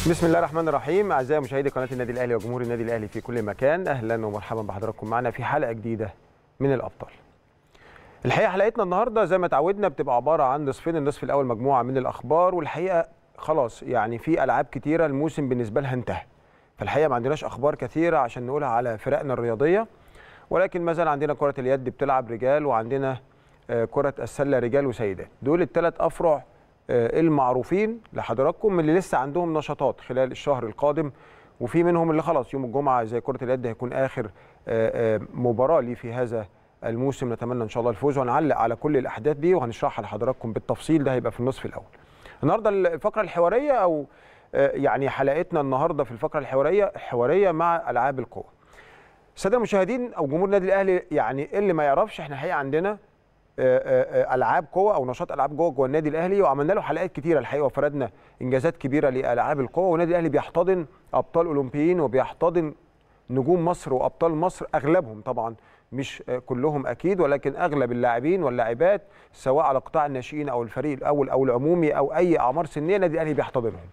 بسم الله الرحمن الرحيم اعزائي مشاهدي قناه النادي الاهلي وجمهور النادي الاهلي في كل مكان اهلا ومرحبا بحضراتكم معنا في حلقه جديده من الابطال الحقيقه حلقتنا النهارده زي ما اتعودنا بتبقى عباره عن نصفين النصف الاول مجموعه من الاخبار والحقيقه خلاص يعني في العاب كتيره الموسم بالنسبه لها انتهى فالحقيقه ما عندناش اخبار كثيره عشان نقولها على فرقنا الرياضيه ولكن ما زال عندنا كره اليد بتلعب رجال وعندنا آه، كره السله رجال وسيدات دول الثلاث افرع آه، المعروفين لحضراتكم اللي لسه عندهم نشاطات خلال الشهر القادم وفي منهم اللي خلاص يوم الجمعه زي كره اليد هيكون اخر آه، آه، مباراه ليه في هذا الموسم نتمنى ان شاء الله الفوز وهنعلق على كل الاحداث دي وهنشرحها لحضراتكم بالتفصيل ده هيبقى في النصف الاول. النهارده الفقره الحواريه او آه، يعني حلقتنا النهارده في الفقره الحواريه حواريه مع العاب القوى. الساده المشاهدين او جمهور النادي الاهلي يعني اللي ما يعرفش احنا الحقيقه عندنا آه، آه، آه، العاب قوه او نشاط العاب جوه جوه النادي الاهلي وعملنا له حلقات كتيره الحقيقه وفردنا انجازات كبيره لالعاب القوه والنادي الاهلي بيحتضن ابطال اولمبيين وبيحتضن نجوم مصر وابطال مصر اغلبهم طبعا مش آه، كلهم اكيد ولكن اغلب اللاعبين واللاعبات سواء على قطاع الناشئين او الفريق الاول او العمومي او اي اعمار سنيه النادي الاهلي بيحتضنهم.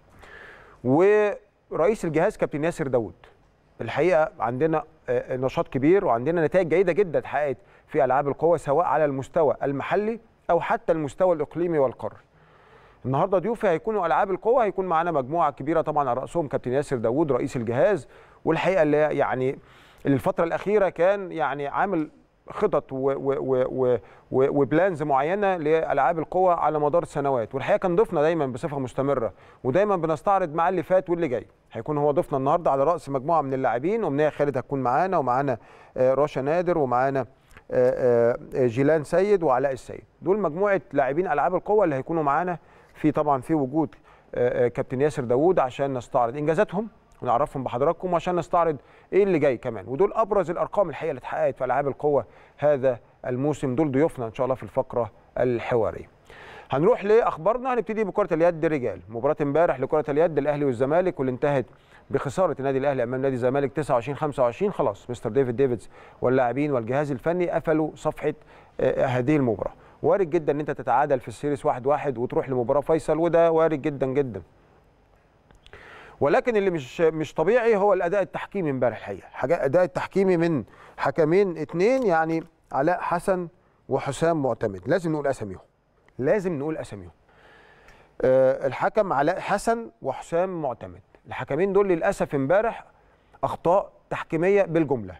ورئيس الجهاز كابتن ياسر داوود الحقيقه عندنا آه، نشاط كبير وعندنا نتائج جيده جدا اتحققت في العاب القوى سواء على المستوى المحلي او حتى المستوى الاقليمي والقاري. النهارده ضيوفي هيكونوا العاب القوى هيكون معانا مجموعه كبيره طبعا على راسهم كابتن ياسر داوود رئيس الجهاز والحقيقه اللي يعني اللي الفتره الاخيره كان يعني عامل خطط و- و- و- و- و- وبلانز معينه لالعاب القوى على مدار السنوات والحقيقه كان ضيفنا دايما بصفه مستمره ودايما بنستعرض معاه اللي فات واللي جاي هيكون هو ضيفنا النهارده على راس مجموعه من اللاعبين ومنيه خالد هتكون معانا ومعانا آه، رشا نادر ومعانا آه، آه، جيلان سيد وعلاء السيد دول مجموعه لاعبين العاب القوى اللي هيكونوا معانا في طبعا في وجود آه، آه، كابتن ياسر داوود عشان نستعرض انجازاتهم ونعرفهم بحضراتكم وعشان نستعرض ايه اللي جاي كمان ودول ابرز الارقام الحقيقه اللي اتحققت في العاب القوه هذا الموسم دول ضيوفنا ان شاء الله في الفقره الحواريه هنروح لاخبارنا هنبتدي بكره اليد رجال مباراه امبارح لكره اليد الاهلي والزمالك واللي انتهت بخساره النادي الاهلي امام نادي الزمالك 29 25 خلاص مستر ديفيد ديفيدز واللاعبين والجهاز الفني قفلوا صفحه آه، هذه المباراه وارد جدا ان انت تتعادل في السيريس 1 1 وتروح لمباراه فيصل وده وارد جدا جدا ولكن اللي مش مش طبيعي هو الاداء التحكيمي امبارح الحقيقه حاجه اداء التحكيمي من حكمين اتنين يعني علاء حسن وحسام معتمد لازم نقول اساميهم لازم نقول اساميهم آه، الحكم علاء حسن وحسام معتمد الحكمين دول للاسف امبارح اخطاء تحكيميه بالجمله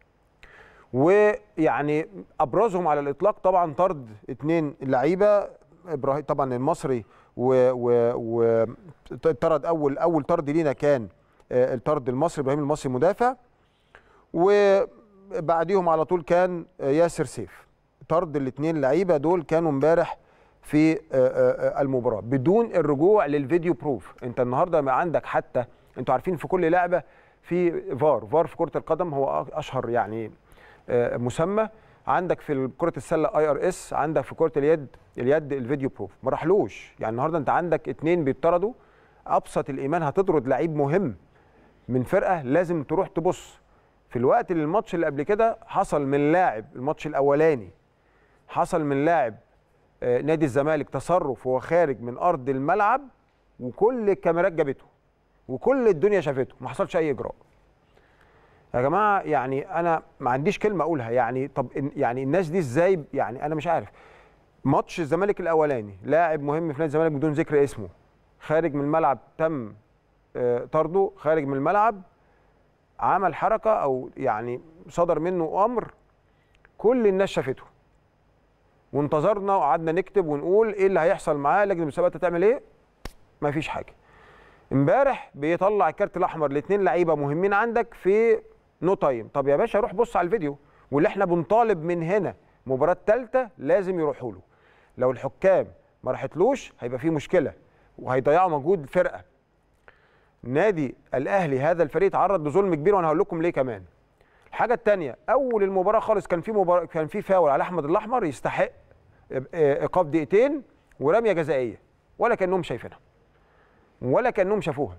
ويعني ابرزهم على الاطلاق طبعا طرد اثنين لعيبه ابراهيم طبعا المصري و, و, و طرد اول اول طرد لينا كان آه، الطرد المصري ابراهيم المصري مدافع وبعديهم على طول كان آه، ياسر سيف طرد الاثنين لعيبه دول كانوا امبارح في آه، آه، آه، المباراه بدون الرجوع للفيديو بروف انت النهارده ما عندك حتى انتوا عارفين في كل لعبه في فار فار في كره القدم هو اشهر يعني آه، مسمى عندك في كره السله اي ار اس عندك في كره اليد اليد الفيديو بروف ما راحلوش يعني النهارده انت عندك اتنين بيطردوا ابسط الايمان هتطرد لعيب مهم من فرقه لازم تروح تبص في الوقت اللي الماتش اللي قبل كده حصل من لاعب الماتش الاولاني حصل من لاعب آه، نادي الزمالك تصرف وهو خارج من ارض الملعب وكل الكاميرات جابته وكل الدنيا شافته ما حصلش اي اجراء يا جماعه يعني انا ما عنديش كلمه اقولها يعني طب إن- يعني الناس دي ازاي يعني انا مش عارف ماتش الزمالك الاولاني لاعب مهم في نادي الزمالك بدون ذكر اسمه خارج من الملعب تم آه، طرده خارج من الملعب عمل حركه او يعني صدر منه امر كل الناس شافته وانتظرنا وقعدنا نكتب ونقول ايه اللي هيحصل معاه لجنه المسابقات هتعمل ايه مفيش حاجه امبارح بيطلع الكارت الاحمر لاثنين لعيبه مهمين عندك في نو تايم طب يا باشا روح بص على الفيديو واللي احنا بنطالب من هنا مباراه ثالثه لازم يروحوا له لو الحكام ما راحتلوش هيبقى في مشكله وهيضيعوا مجهود الفرقه نادي الاهلي هذا الفريق اتعرض لظلم كبير وانا هقول لكم ليه كمان الحاجه الثانيه اول المباراه خالص كان في مباراه كان في فاول على احمد الاحمر يستحق ايقاف دقيقتين ورميه جزائيه ولا كانهم شايفينها ولا كانهم شافوها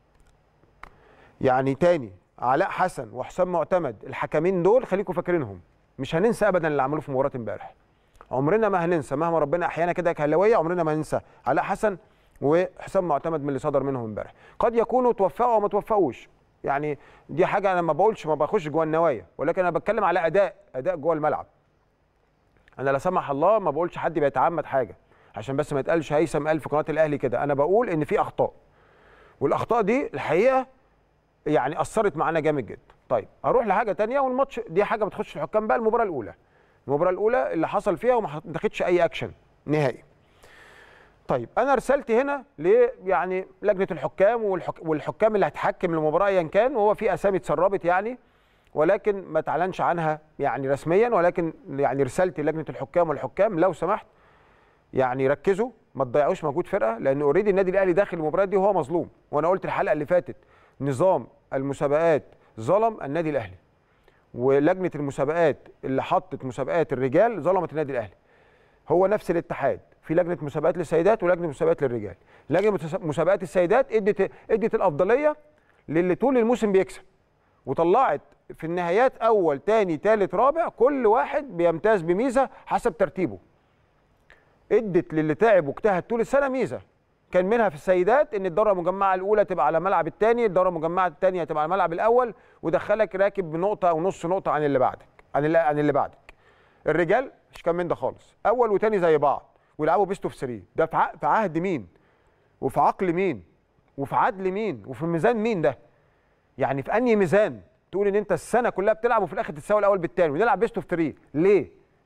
يعني تاني علاء حسن وحسام معتمد الحكمين دول خليكم فاكرينهم مش هننسى ابدا اللي عملوه في مباراه امبارح عمرنا ما هننسى مهما ربنا احيانا كده كهلاويه عمرنا ما هننسى علاء حسن وحسام معتمد من اللي صدر منهم امبارح قد يكونوا توفقوا او ما توفقوش يعني دي حاجه انا ما بقولش ما بخش جوه النوايا ولكن انا بتكلم على اداء اداء جوه الملعب انا لا سمح الله ما بقولش حد بيتعمد حاجه عشان بس ما يتقالش هيثم قال في قناه الاهلي كده انا بقول ان في اخطاء والاخطاء دي الحقيقه يعني اثرت معانا جامد جدا طيب اروح لحاجه تانية والماتش دي حاجه بتخش الحكام بقى المباراه الاولى المباراه الاولى اللي حصل فيها وما اتخذش اي اكشن نهائي طيب انا رسالتي هنا ل يعني لجنه الحكام والحك... والحكام اللي هتحكم المباراه ايا كان وهو في اسامي اتسربت يعني ولكن ما تعلنش عنها يعني رسميا ولكن يعني رسالتي لجنه الحكام والحكام لو سمحت يعني ركزوا ما تضيعوش مجهود فرقه لان اوريدي النادي الاهلي داخل المباراه دي وهو مظلوم وانا قلت الحلقه اللي فاتت نظام المسابقات ظلم النادي الاهلي ولجنه المسابقات اللي حطت مسابقات الرجال ظلمت النادي الاهلي هو نفس الاتحاد في لجنه مسابقات للسيدات ولجنه مسابقات للرجال لجنه مسابقات السيدات ادت ادت الافضليه للي طول الموسم بيكسب وطلعت في النهايات اول تاني تالت رابع كل واحد بيمتاز بميزه حسب ترتيبه ادت للي تعب واجتهد طول السنه ميزه كان منها في السيدات ان الدوره المجمعه الاولى تبقى على ملعب الثاني الدوره المجمعه الثانيه تبقى على الملعب الاول ودخلك راكب بنقطه او نص نقطه عن اللي بعدك عن اللي, عن اللي بعدك الرجال مش كان من ده خالص اول وثاني زي بعض ويلعبوا بيست اوف 3 ده في عهد مين وفي عقل مين وفي عدل مين وفي ميزان مين ده يعني في انهي ميزان تقول ان انت السنه كلها بتلعب وفي الاخر تتساوي الاول بالثاني ونلعب بيست اوف 3 ليه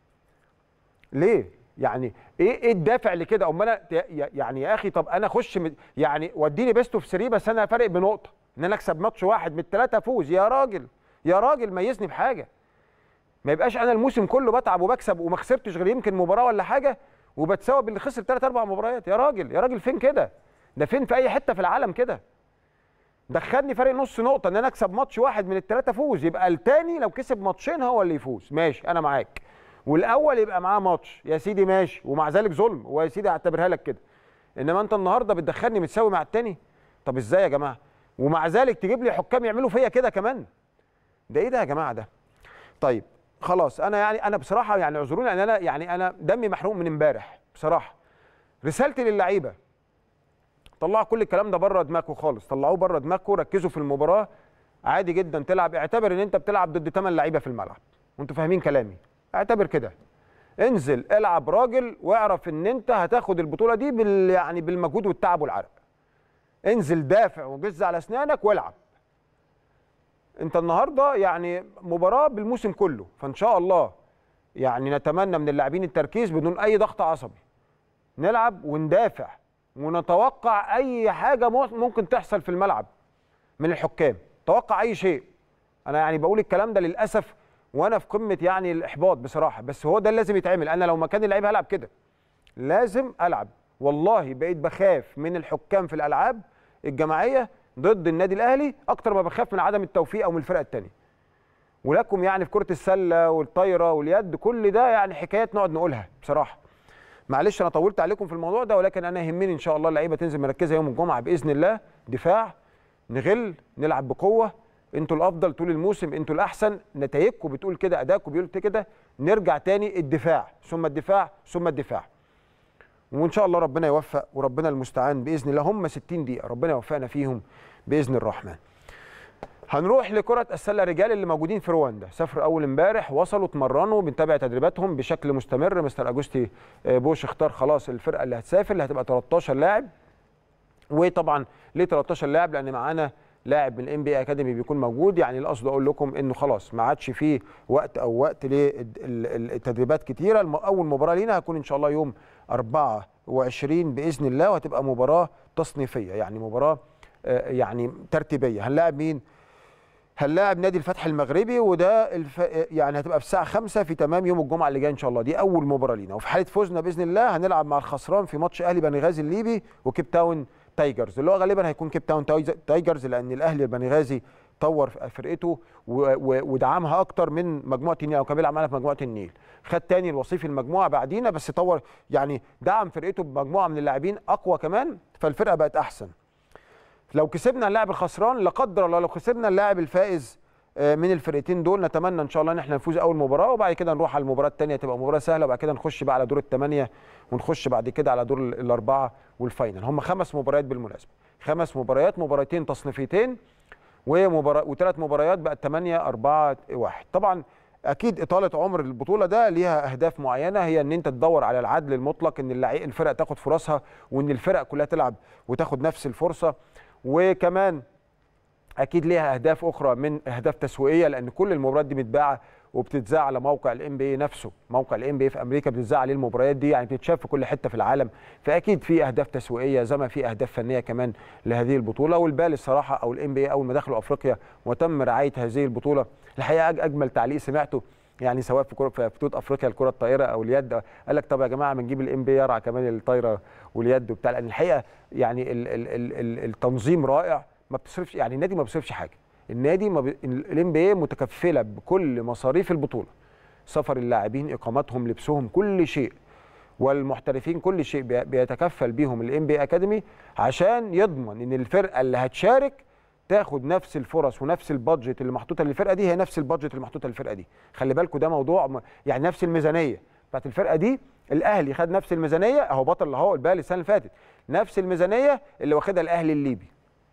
ليه يعني ايه ايه الدافع لكده امال انا يعني يا اخي طب انا اخش يعني وديني بيست اوف 3 بس انا فارق بنقطه ان انا اكسب ماتش واحد من الثلاثه افوز يا راجل يا راجل ميزني بحاجه ما يبقاش انا الموسم كله بتعب وبكسب وما خسرتش غير يمكن مباراه ولا حاجه وبتساوي باللي خسر ثلاث اربع مباريات يا راجل يا راجل فين كده ده فين في اي حته في العالم كده دخلني فرق نص نقطه ان انا اكسب ماتش واحد من الثلاثه فوز يبقى الثاني لو كسب ماتشين هو اللي يفوز ماشي انا معاك والاول يبقى معاه ماتش يا سيدي ماشي ومع ذلك ظلم ويا سيدي هعتبرها لك كده انما انت النهارده بتدخلني متساوي مع الثاني طب ازاي يا جماعه ومع ذلك تجيب لي حكام يعملوا فيا كده كمان ده ايه ده يا جماعه ده طيب خلاص انا يعني انا بصراحه يعني اعذروني ان انا يعني انا دمي محروق من امبارح بصراحه رسالتي للعيبه طلعوا كل الكلام ده بره دماغكم خالص طلعوه بره دماغكم ركزوا في المباراه عادي جدا تلعب اعتبر ان انت بتلعب ضد 8 لعيبه في الملعب وانتوا فاهمين كلامي اعتبر كده انزل العب راجل واعرف ان انت هتاخد البطوله دي بال يعني بالمجهود والتعب والعرق انزل دافع وجز على اسنانك والعب انت النهارده يعني مباراه بالموسم كله فان شاء الله يعني نتمنى من اللاعبين التركيز بدون اي ضغط عصبي نلعب وندافع ونتوقع اي حاجه ممكن تحصل في الملعب من الحكام توقع اي شيء انا يعني بقول الكلام ده للاسف وانا في قمه يعني الاحباط بصراحه بس هو ده اللي لازم يتعمل انا لو مكان اللعيبه هلعب كده لازم العب والله بقيت بخاف من الحكام في الالعاب الجماعيه ضد النادي الاهلي اكتر ما بخاف من عدم التوفيق او من الفرقه الثانيه ولكم يعني في كره السله والطايره واليد كل ده يعني حكايات نقعد نقولها بصراحه معلش انا طولت عليكم في الموضوع ده ولكن انا يهمني ان شاء الله اللعيبه تنزل مركزه يوم الجمعه باذن الله دفاع نغل نلعب بقوه انتوا الافضل طول الموسم انتوا الاحسن نتائجكم بتقول كده ادائكم بيقول كده نرجع تاني الدفاع ثم الدفاع ثم الدفاع وان شاء الله ربنا يوفق وربنا المستعان باذن الله هم 60 دقيقه ربنا يوفقنا فيهم باذن الرحمن هنروح لكرة السلة رجال اللي موجودين في رواندا سافروا أول امبارح وصلوا اتمرنوا بنتابع تدريباتهم بشكل مستمر مستر أجوستي بوش اختار خلاص الفرقة اللي هتسافر اللي هتبقى 13 لاعب وطبعا ليه 13 لاعب لأن معانا لاعب من الام بي اكاديمي بيكون موجود يعني القصد اقول لكم انه خلاص ما عادش فيه وقت او وقت للتدريبات كتيره اول مباراه لينا هتكون ان شاء الله يوم 24 باذن الله وهتبقى مباراه تصنيفيه يعني مباراه يعني ترتيبيه هنلاعب مين هنلاعب نادي الفتح المغربي وده الف... يعني هتبقى في الساعه 5 في تمام يوم الجمعه اللي جاي ان شاء الله دي اول مباراه لينا وفي حاله فوزنا باذن الله هنلعب مع الخسران في ماتش اهلي بنغازي الليبي وكيب تاون تايجرز اللي هو غالبا هيكون كيب تاون تايجرز لان الاهلي البنغازي طور فرقته ودعمها اكتر من مجموعه النيل او كان بيلعب معانا في مجموعه النيل خد تاني الوصيف المجموعه بعدينا بس طور يعني دعم فرقته بمجموعه من اللاعبين اقوى كمان فالفرقه بقت احسن لو كسبنا اللاعب الخسران لا قدر الله لو خسرنا اللاعب الفائز آه، من الفرقتين دول نتمنى ان شاء الله ان احنا نفوز اول مباراه وبعد كده نروح على المباراه الثانيه تبقى مباراه سهله وبعد كده نخش بقى على دور الثمانيه ونخش بعد كده على دور ال- الاربعه والفاينل هم خمس مباريات بالمناسبه خمس مباريات مباراتين تصنيفيتين ومباراه وثلاث مباريات بقت 8 4 1 طبعا اكيد اطاله عمر البطوله ده ليها اهداف معينه هي ان انت تدور على العدل المطلق ان اللعي- الفرق تاخد فرصها وان الفرق كلها تلعب وتاخد نفس الفرصه وكمان اكيد ليها اهداف اخرى من اهداف تسويقيه لان كل المباريات دي متباعه وبتتذاع على موقع الام بي نفسه موقع الام بي في امريكا بتتذاع عليه المباريات دي يعني بتتشاف في كل حته في العالم فاكيد في اهداف تسويقيه زي ما في اهداف فنيه كمان لهذه البطوله والبال الصراحه او الام بي اول ما دخلوا افريقيا وتم رعايه هذه البطوله الحقيقه أج- اجمل تعليق سمعته يعني سواء في كره في بطوله افريقيا الكره الطائره او اليد قال لك طب يا جماعه ما نجيب الام بي يرعى كمان الطايره واليد وبتاع لان الحقيقه يعني ال ال ال ال التنظيم رائع ما بتصرفش يعني النادي ما بيصرفش حاجه النادي ما الام بي متكفله بكل مصاريف البطوله سفر اللاعبين اقامتهم لبسهم كل شيء والمحترفين كل شيء بي- بيتكفل بيهم الام بي اكاديمي عشان يضمن ان الفرقه اللي هتشارك تاخد نفس الفرص ونفس البادجت اللي محطوطه للفرقه دي هي نفس البادجت اللي محطوطه للفرقه دي خلي بالكم ده موضوع م- يعني نفس الميزانيه بتاعت الفرقه دي الاهلي خد نفس الميزانيه اهو بطل اهو الباقي السنه اللي فاتت نفس الميزانيه اللي واخدها الاهلي الليبي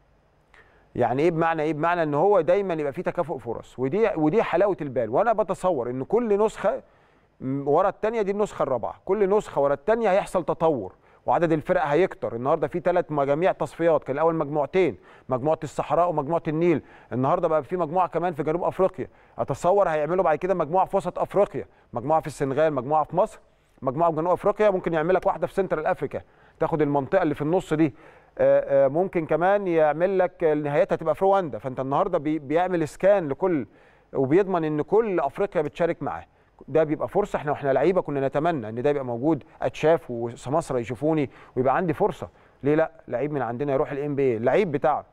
يعني ايه بمعنى ايه بمعنى ان هو دايما يبقى فيه تكافؤ فرص ودي ودي حلاوه البال وانا بتصور ان كل نسخه م- ورا الثانيه دي النسخه الرابعه كل نسخه ورا الثانيه هيحصل تطور وعدد الفرق هيكتر النهارده في ثلاث مجاميع تصفيات كان الاول مجموعتين مجموعه الصحراء ومجموعه النيل النهارده بقى في مجموعه كمان في جنوب افريقيا اتصور هيعملوا بعد كده مجموعه في وسط افريقيا مجموعه في السنغال مجموعه في مصر مجموعه في جنوب افريقيا ممكن يعمل لك واحده في سنترال افريكا تاخد المنطقه اللي في النص دي آه، آه، ممكن كمان يعمل لك نهايتها تبقى في رواندا فانت النهارده بي- بيعمل اسكان لكل وبيضمن ان كل افريقيا بتشارك معاه ده بيبقى فرصه احنا واحنا لعيبه كنا نتمنى ان ده يبقى موجود اتشاف وسماسره يشوفوني ويبقى عندي فرصه ليه لا لعيب من عندنا يروح الام بي اللعيب بتاع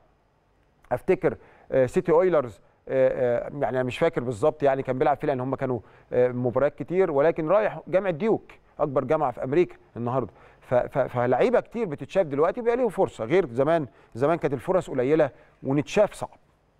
افتكر آه، سيتي اويلرز آه، آه، يعني انا مش فاكر بالظبط يعني كان بيلعب فيه لان هم كانوا آه، مباريات كتير ولكن رايح جامعه ديوك اكبر جامعه في امريكا النهارده ف- ف- فلعيبه كتير بتتشاف دلوقتي بيبقى ليهم فرصه غير زمان زمان كانت الفرص قليله ونتشاف صعب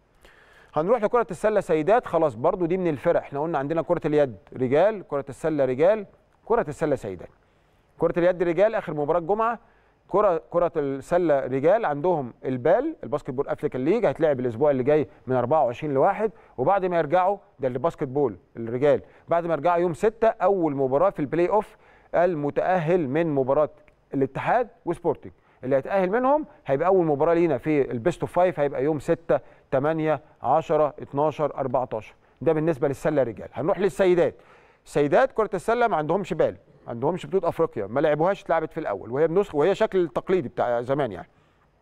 هنروح لكرة السلة سيدات خلاص برضو دي من الفرق احنا قلنا عندنا كرة اليد رجال كرة السلة رجال كرة السلة سيدات كرة اليد رجال آخر مباراة الجمعة كرة كرة السلة رجال عندهم البال الباسكت بول افريكان ليج هيتلعب الاسبوع اللي جاي من 24 لواحد وبعد ما يرجعوا ده الباسكت بول الرجال بعد ما يرجعوا يوم 6 اول مباراة في البلاي اوف المتأهل من مباراة الاتحاد وسبورتنج اللي هيتأهل منهم هيبقى أول مباراة لينا في البيست اوف فايف هيبقى يوم 6 8 10 12 14 ده بالنسبة للسلة رجال هنروح للسيدات السيدات كرة السلة ما عندهمش بال ما عندهمش بطولة أفريقيا ما لعبوهاش اتلعبت في الأول وهي بنسخة وهي شكل التقليدي بتاع زمان يعني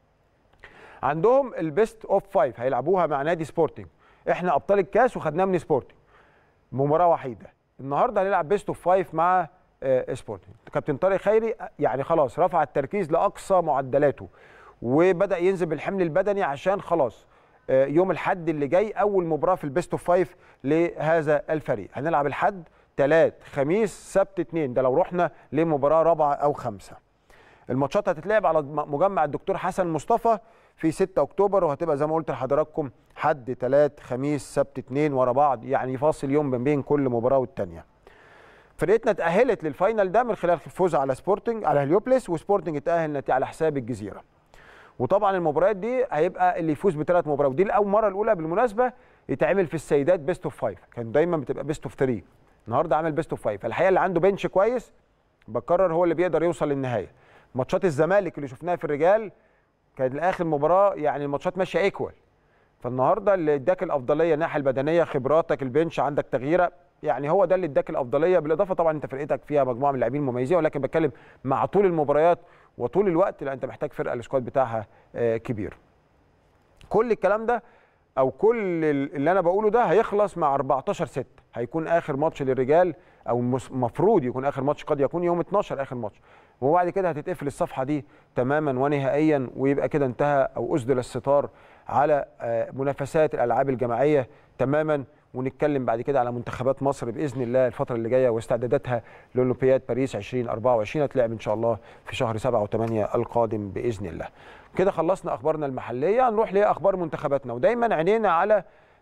عندهم البيست اوف فايف هيلعبوها مع نادي سبورتنج احنا ابطال الكاس وخدناها من سبورتنج مباراه وحيده النهارده هنلعب بيست اوف فايف مع آه، سبورتنج كابتن طارق خيري آه، يعني خلاص رفع التركيز لاقصى معدلاته وبدا ينزل بالحمل البدني عشان خلاص آه، يوم الحد اللي جاي اول مباراه في البيست اوف فايف لهذا الفريق هنلعب الحد ثلاث خميس سبت اثنين ده لو رحنا لمباراه رابعه او خمسه الماتشات هتتلعب على مجمع الدكتور حسن مصطفى في 6 اكتوبر وهتبقى زي ما قلت لحضراتكم حد ثلاث خميس سبت اثنين ورا بعض يعني فاصل يوم ما بين كل مباراه والثانيه فرقتنا اتاهلت للفاينل ده من خلال الفوز على سبورتنج على هليوبلس وسبورتنج اتاهل نتيجة على حساب الجزيره وطبعا المباريات دي هيبقى اللي يفوز بثلاث مباريات ودي الاول مره الاولى بالمناسبه يتعمل في السيدات بيست اوف فايف كان دايما بتبقى بيست اوف 3 النهارده عامل بيست اوف فايف الحقيقه اللي عنده بنش كويس بكرر هو اللي بيقدر يوصل للنهايه ماتشات الزمالك اللي شفناها في الرجال كانت لاخر مباراه يعني الماتشات ماشيه ايكوال فالنهارده اللي اداك الافضليه الناحيه البدنيه خبراتك البنش عندك تغييره يعني هو ده اللي اداك الافضليه بالاضافه طبعا انت فرقتك فيها مجموعه من اللاعبين مميزين ولكن بتكلم مع طول المباريات وطول الوقت لا انت محتاج فرقه السكواد بتاعها آه، كبير كل الكلام ده او كل اللي انا بقوله ده هيخلص مع 14 6 هيكون اخر ماتش للرجال او المفروض يكون اخر ماتش قد يكون يوم 12 اخر ماتش وبعد كده هتتقفل الصفحه دي تماما ونهائيا ويبقى كده انتهى او اسدل الستار على آه، منافسات الالعاب الجماعيه تماما ونتكلم بعد كده على منتخبات مصر باذن الله الفتره اللي جايه واستعداداتها لاولمبياد باريس 2024 هتلعب ان شاء الله في شهر 7 و8 القادم باذن الله. كده خلصنا اخبارنا المحليه هنروح لاخبار منتخباتنا ودايما عينينا على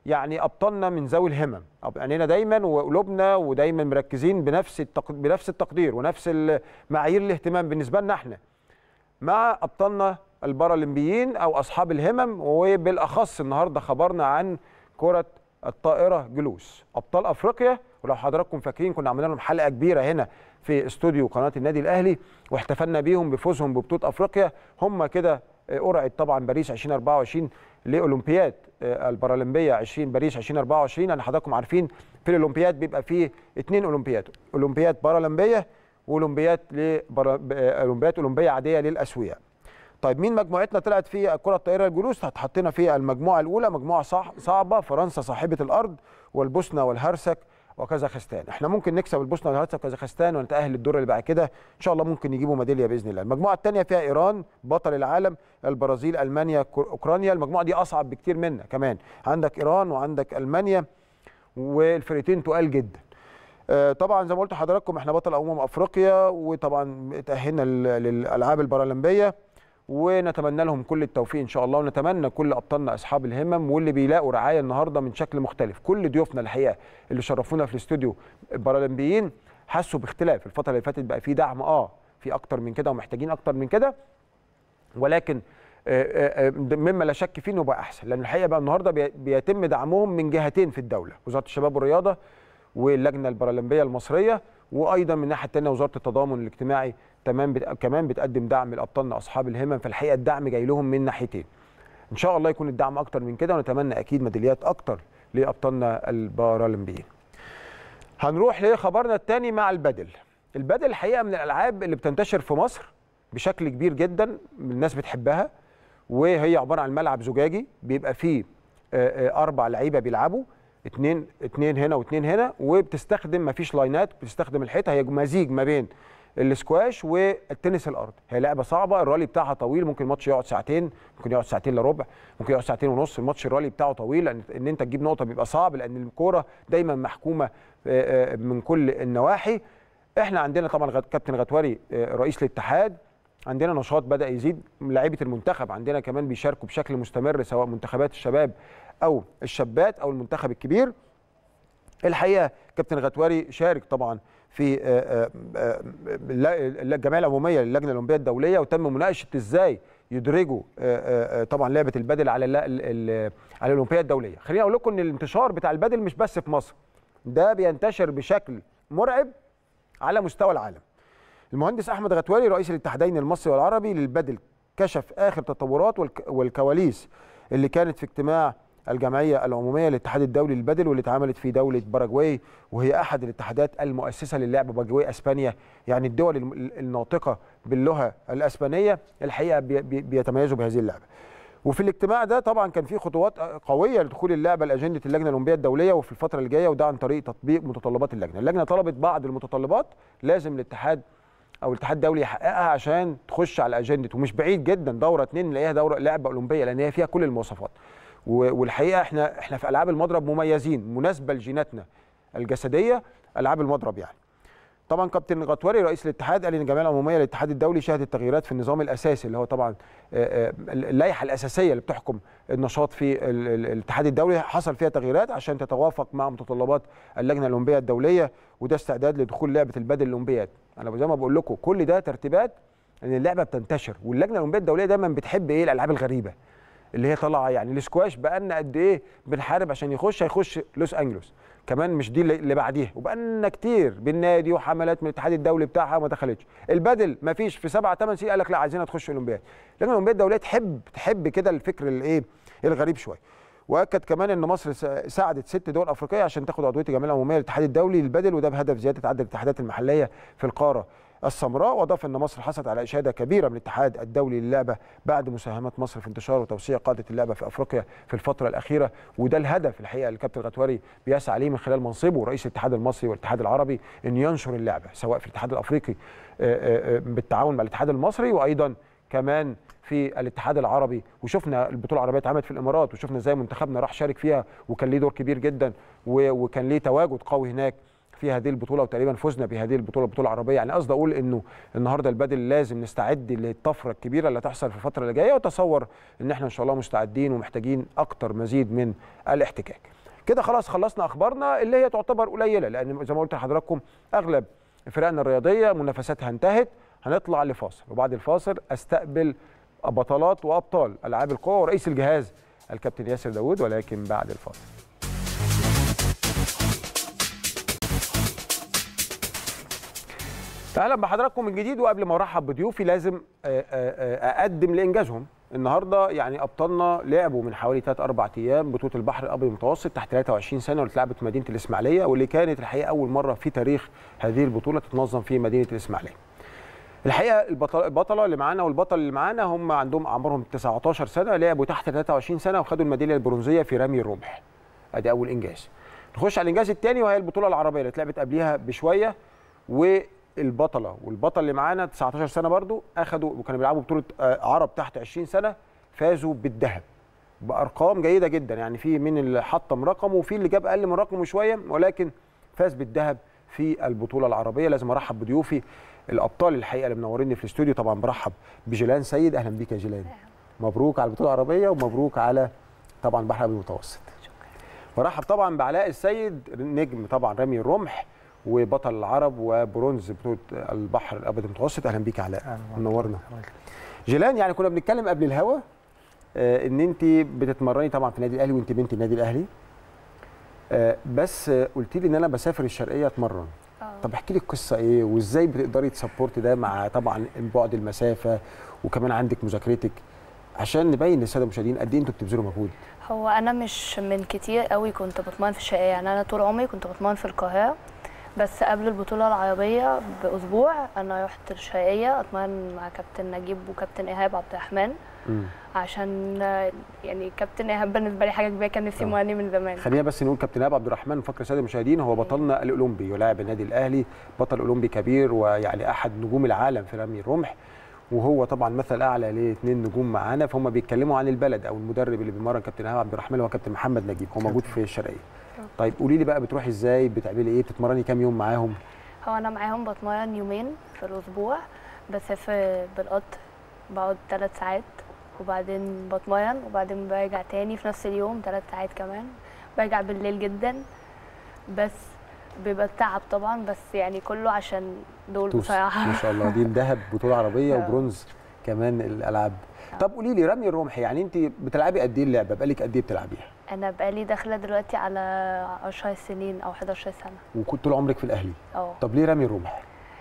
يعني ابطالنا من ذوي الهمم عينينا دايما وقلوبنا ودايما مركزين بنفس التق... بنفس التقدير ونفس معايير الاهتمام بالنسبه لنا احنا مع ابطالنا البارالمبيين او اصحاب الهمم وبالاخص النهارده خبرنا عن كره الطائره جلوس ابطال افريقيا ولو حضراتكم فاكرين كنا عملنا لهم حلقه كبيره هنا في استوديو قناه النادي الاهلي واحتفلنا بيهم بفوزهم ببطوله افريقيا هم كده قرعه طبعا باريس 2024 لاولمبياد البارالمبيه 20 باريس 2024 انا حضراتكم عارفين في الاولمبياد بيبقى فيه اثنين اولمبياد اولمبياد بارالمبيه واولمبياد اولمبياد اولمبيه عاديه للاسوياء طيب مين مجموعتنا طلعت في كره الطائره الجلوس هتحطنا في المجموعه الاولى مجموعه صعبه فرنسا صاحبه الارض والبوسنه والهرسك وكازاخستان احنا ممكن نكسب البوسنه والهرسك وكازاخستان ونتاهل للدور اللي بعد كده ان شاء الله ممكن يجيبوا ميداليه باذن الله المجموعه الثانيه فيها ايران بطل العالم البرازيل المانيا اوكرانيا المجموعه دي اصعب بكتير منا كمان عندك ايران وعندك المانيا والفرقتين تقال جدا طبعا زي ما قلت لحضراتكم احنا بطل امم افريقيا وطبعا تاهلنا للالعاب البارالمبيه ونتمنى لهم كل التوفيق ان شاء الله ونتمنى كل ابطالنا اصحاب الهمم واللي بيلاقوا رعايه النهارده من شكل مختلف كل ضيوفنا الحقيقه اللي شرفونا في الاستوديو البارالمبيين حسوا باختلاف الفتره اللي فاتت بقى في دعم اه في اكتر من كده ومحتاجين اكتر من كده ولكن مما لا شك فيه انه بقى احسن لان الحقيقه بقى النهارده بيتم دعمهم من جهتين في الدوله وزاره الشباب والرياضه واللجنه البارالمبيه المصريه وايضا من الناحيه الثانيه وزاره التضامن الاجتماعي تمام بت... كمان بتقدم دعم لابطالنا اصحاب الهمم فالحقيقه الدعم جاي لهم من ناحيتين ان شاء الله يكون الدعم اكتر من كده ونتمنى اكيد ميداليات اكتر لابطالنا البارالمبيين هنروح لخبرنا الثاني مع البدل البدل الحقيقه من الالعاب اللي بتنتشر في مصر بشكل كبير جدا الناس بتحبها وهي عباره عن ملعب زجاجي بيبقى فيه اربع لعيبه بيلعبوا اثنين اثنين هنا واثنين هنا وبتستخدم ما فيش لاينات بتستخدم الحيطه هي مزيج ما بين الاسكواش والتنس الارض هي لعبه صعبه الرالي بتاعها طويل ممكن الماتش يقعد ساعتين ممكن يقعد ساعتين الا ربع ممكن يقعد ساعتين ونص الماتش الرالي بتاعه طويل لان ان انت تجيب نقطه بيبقى صعب لان الكوره دايما محكومه من كل النواحي احنا عندنا طبعا كابتن غتوري رئيس الاتحاد عندنا نشاط بدا يزيد لاعيبه المنتخب عندنا كمان بيشاركوا بشكل مستمر سواء منتخبات الشباب او الشابات او المنتخب الكبير الحقيقه كابتن غتوري شارك طبعا في الجمعيه العموميه للجنه الاولمبيه الدوليه وتم مناقشه ازاي يدرجوا طبعا لعبه البدل على على الاولمبيه الدوليه خليني اقول لكم ان الانتشار بتاع البدل مش بس في مصر ده بينتشر بشكل مرعب على مستوى العالم المهندس احمد غتوالي رئيس الاتحادين المصري والعربي للبدل كشف اخر تطورات والكواليس اللي كانت في اجتماع الجمعيه العموميه للاتحاد الدولي للبدل واللي اتعملت في دوله باراجواي وهي احد الاتحادات المؤسسه للعبه باراجواي اسبانيا يعني الدول الناطقه باللغه الاسبانيه الحقيقه بيتميزوا بهذه اللعبه. وفي الاجتماع ده طبعا كان في خطوات قويه لدخول اللعبه لاجنده اللجنه الاولمبيه الدوليه وفي الفتره اللي جايه وده عن طريق تطبيق متطلبات اللجنه، اللجنه طلبت بعض المتطلبات لازم الاتحاد او الاتحاد الدولي يحققها عشان تخش على اجنده ومش بعيد جدا دوره اثنين نلاقيها دوره لعبه اولمبيه لان هي فيها كل المواصفات. والحقيقه احنا احنا في العاب المضرب مميزين مناسبه لجيناتنا الجسديه العاب المضرب يعني. طبعا كابتن غطوري رئيس الاتحاد قال ان الجمعيه العموميه للاتحاد الدولي شهدت تغييرات في النظام الاساسي اللي هو طبعا اللائحه الاساسيه اللي بتحكم النشاط في الاتحاد الدولي حصل فيها تغييرات عشان تتوافق مع متطلبات اللجنه الاولمبيه الدوليه وده استعداد لدخول لعبه البدل الاولمبياد انا زي ما بقول لكم كل ده ترتيبات ان اللعبه بتنتشر واللجنه الاولمبيه الدوليه دايما بتحب ايه الالعاب الغريبه اللي هي طالعه يعني الاسكواش بقالنا قد ايه بنحارب عشان يخش هيخش لوس انجلوس كمان مش دي اللي بعديها وبقالنا كتير بالنادي وحملات من الاتحاد الدولي بتاعها وما دخلتش البدل ما فيش في سبعة ثمان سنين قال لك لا عايزينها تخش الاولمبياد اللجنه الاولمبيه الدوليه تحب تحب كده الفكر الايه الغريب شويه واكد كمان ان مصر ساعدت ست دول افريقيه عشان تاخد عضويه الجمعيه العموميه للاتحاد الدولي للبدل وده بهدف زياده عدد الاتحادات المحليه في القاره السمراء واضاف ان مصر حصلت على اشاده كبيره من الاتحاد الدولي للعبه بعد مساهمات مصر في انتشار وتوسيع قاده اللعبه في افريقيا في الفتره الاخيره وده الهدف الحقيقه اللي الكابتن غتوري بيسعى عليه من خلال منصبه رئيس الاتحاد المصري والاتحاد العربي ان ينشر اللعبه سواء في الاتحاد الافريقي بالتعاون مع الاتحاد المصري وايضا كمان في الاتحاد العربي وشفنا البطوله العربيه اتعملت في الامارات وشفنا ازاي منتخبنا راح شارك فيها وكان ليه دور كبير جدا وكان ليه تواجد قوي هناك في هذه البطوله وتقريبا فزنا بهذه البطوله البطوله العربيه يعني قصدي اقول انه النهارده البدل لازم نستعد للطفره الكبيره اللي هتحصل في الفتره اللي جايه وتصور ان احنا ان شاء الله مستعدين ومحتاجين اكتر مزيد من الاحتكاك كده خلاص خلصنا اخبارنا اللي هي تعتبر قليله لان زي ما قلت لحضراتكم اغلب فرقنا الرياضيه منافساتها انتهت هنطلع لفاصل وبعد الفاصل استقبل بطلات وابطال العاب القوى ورئيس الجهاز الكابتن ياسر داوود ولكن بعد الفاصل اهلا بحضراتكم من جديد وقبل ما ارحب بضيوفي لازم آه، آه، آه، اقدم لانجازهم النهارده يعني ابطالنا لعبوا من حوالي 3 4 ايام بطوله البحر الابيض المتوسط تحت 23 سنه واللي اتلعبت في مدينه الاسماعيليه واللي كانت الحقيقه اول مره في تاريخ هذه البطوله تتنظم في مدينه الاسماعيليه. الحقيقه البطل- البطله اللي معانا والبطل اللي معانا هم عندهم اعمارهم 19 سنه لعبوا تحت 23 سنه وخدوا الميداليه البرونزيه في رمي الرمح. ادي اول انجاز. نخش على الانجاز الثاني وهي البطوله العربيه اللي اتلعبت قبليها بشويه والبطله والبطل اللي معانا 19 سنه برضو اخدوا وكانوا بيلعبوا بطوله آه، عرب تحت 20 سنه فازوا بالذهب بارقام جيده جدا يعني في من اللي حطم رقمه وفي اللي جاب اقل من رقمه شويه ولكن فاز بالذهب في البطوله العربيه لازم ارحب بضيوفي الابطال الحقيقه اللي منوريني في الاستوديو طبعا برحب بجيلان سيد اهلا بيك يا جيلان مبروك على البطوله العربيه ومبروك على طبعا البحر الابيض المتوسط برحب طبعا بعلاء السيد نجم طبعا رمي الرمح وبطل العرب وبرونز بطوله البحر الابيض المتوسط اهلا بيك يا علاء منورنا جيلان يعني كنا بنتكلم قبل الهوا آه، ان انت بتتمرني طبعا في النادي الاهلي وانت بنت النادي الاهلي آه، بس آه، قلت لي ان انا بسافر الشرقيه اتمرن آه. طب احكي لي القصه ايه وازاي بتقدري تسبورتي ده مع طبعا بعد المسافه وكمان عندك مذاكرتك عشان نبين للساده المشاهدين قد ايه انتوا بتبذلوا مجهود هو انا مش من كتير قوي كنت بتمرن في الشقيه يعني انا طول عمري كنت بتمرن في القاهره بس قبل البطوله العربيه باسبوع انا رحت الشرقيه اتمرن مع كابتن نجيب وكابتن ايهاب عبد الرحمن مم. عشان آه، يعني كابتن ايهاب بالنسبه لي حاجه كبيره كان نفسي آه. يمرني من زمان خلينا بس نقول كابتن ايهاب عبد الرحمن فكر الساده المشاهدين هو بطلنا الاولمبي ولاعب النادي الاهلي بطل اولمبي كبير ويعني احد نجوم العالم في رمي الرمح وهو طبعا مثل اعلى لاثنين نجوم معانا فهم بيتكلموا عن البلد او المدرب اللي بيمرن كابتن ايهاب عبد الرحمن هو كابتن محمد نجيب هو موجود في الشرقيه طيب قولي لي بقى بتروحي ازاي بتعملي ايه بتتمرني كام يوم معاهم هو انا معاهم بتمرن يومين في الاسبوع بسافر بالقطر بقعد ثلاث ساعات وبعدين بتمرن وبعدين برجع تاني في نفس اليوم ثلاث ساعات كمان برجع بالليل جدا بس بيبقى تعب طبعا بس يعني كله عشان دول توس بصراحه ما شاء الله دي الذهب بطوله عربيه آه. وبرونز كمان الالعاب طب قولي لي رمي الرمح يعني انت بتلعبي قد ايه اللعبه بقالك قد ايه بتلعبيها انا بقالي داخله دلوقتي على 10 سنين او 11 سنه وكنت طول عمرك في الاهلي اه طب ليه رمي الرمح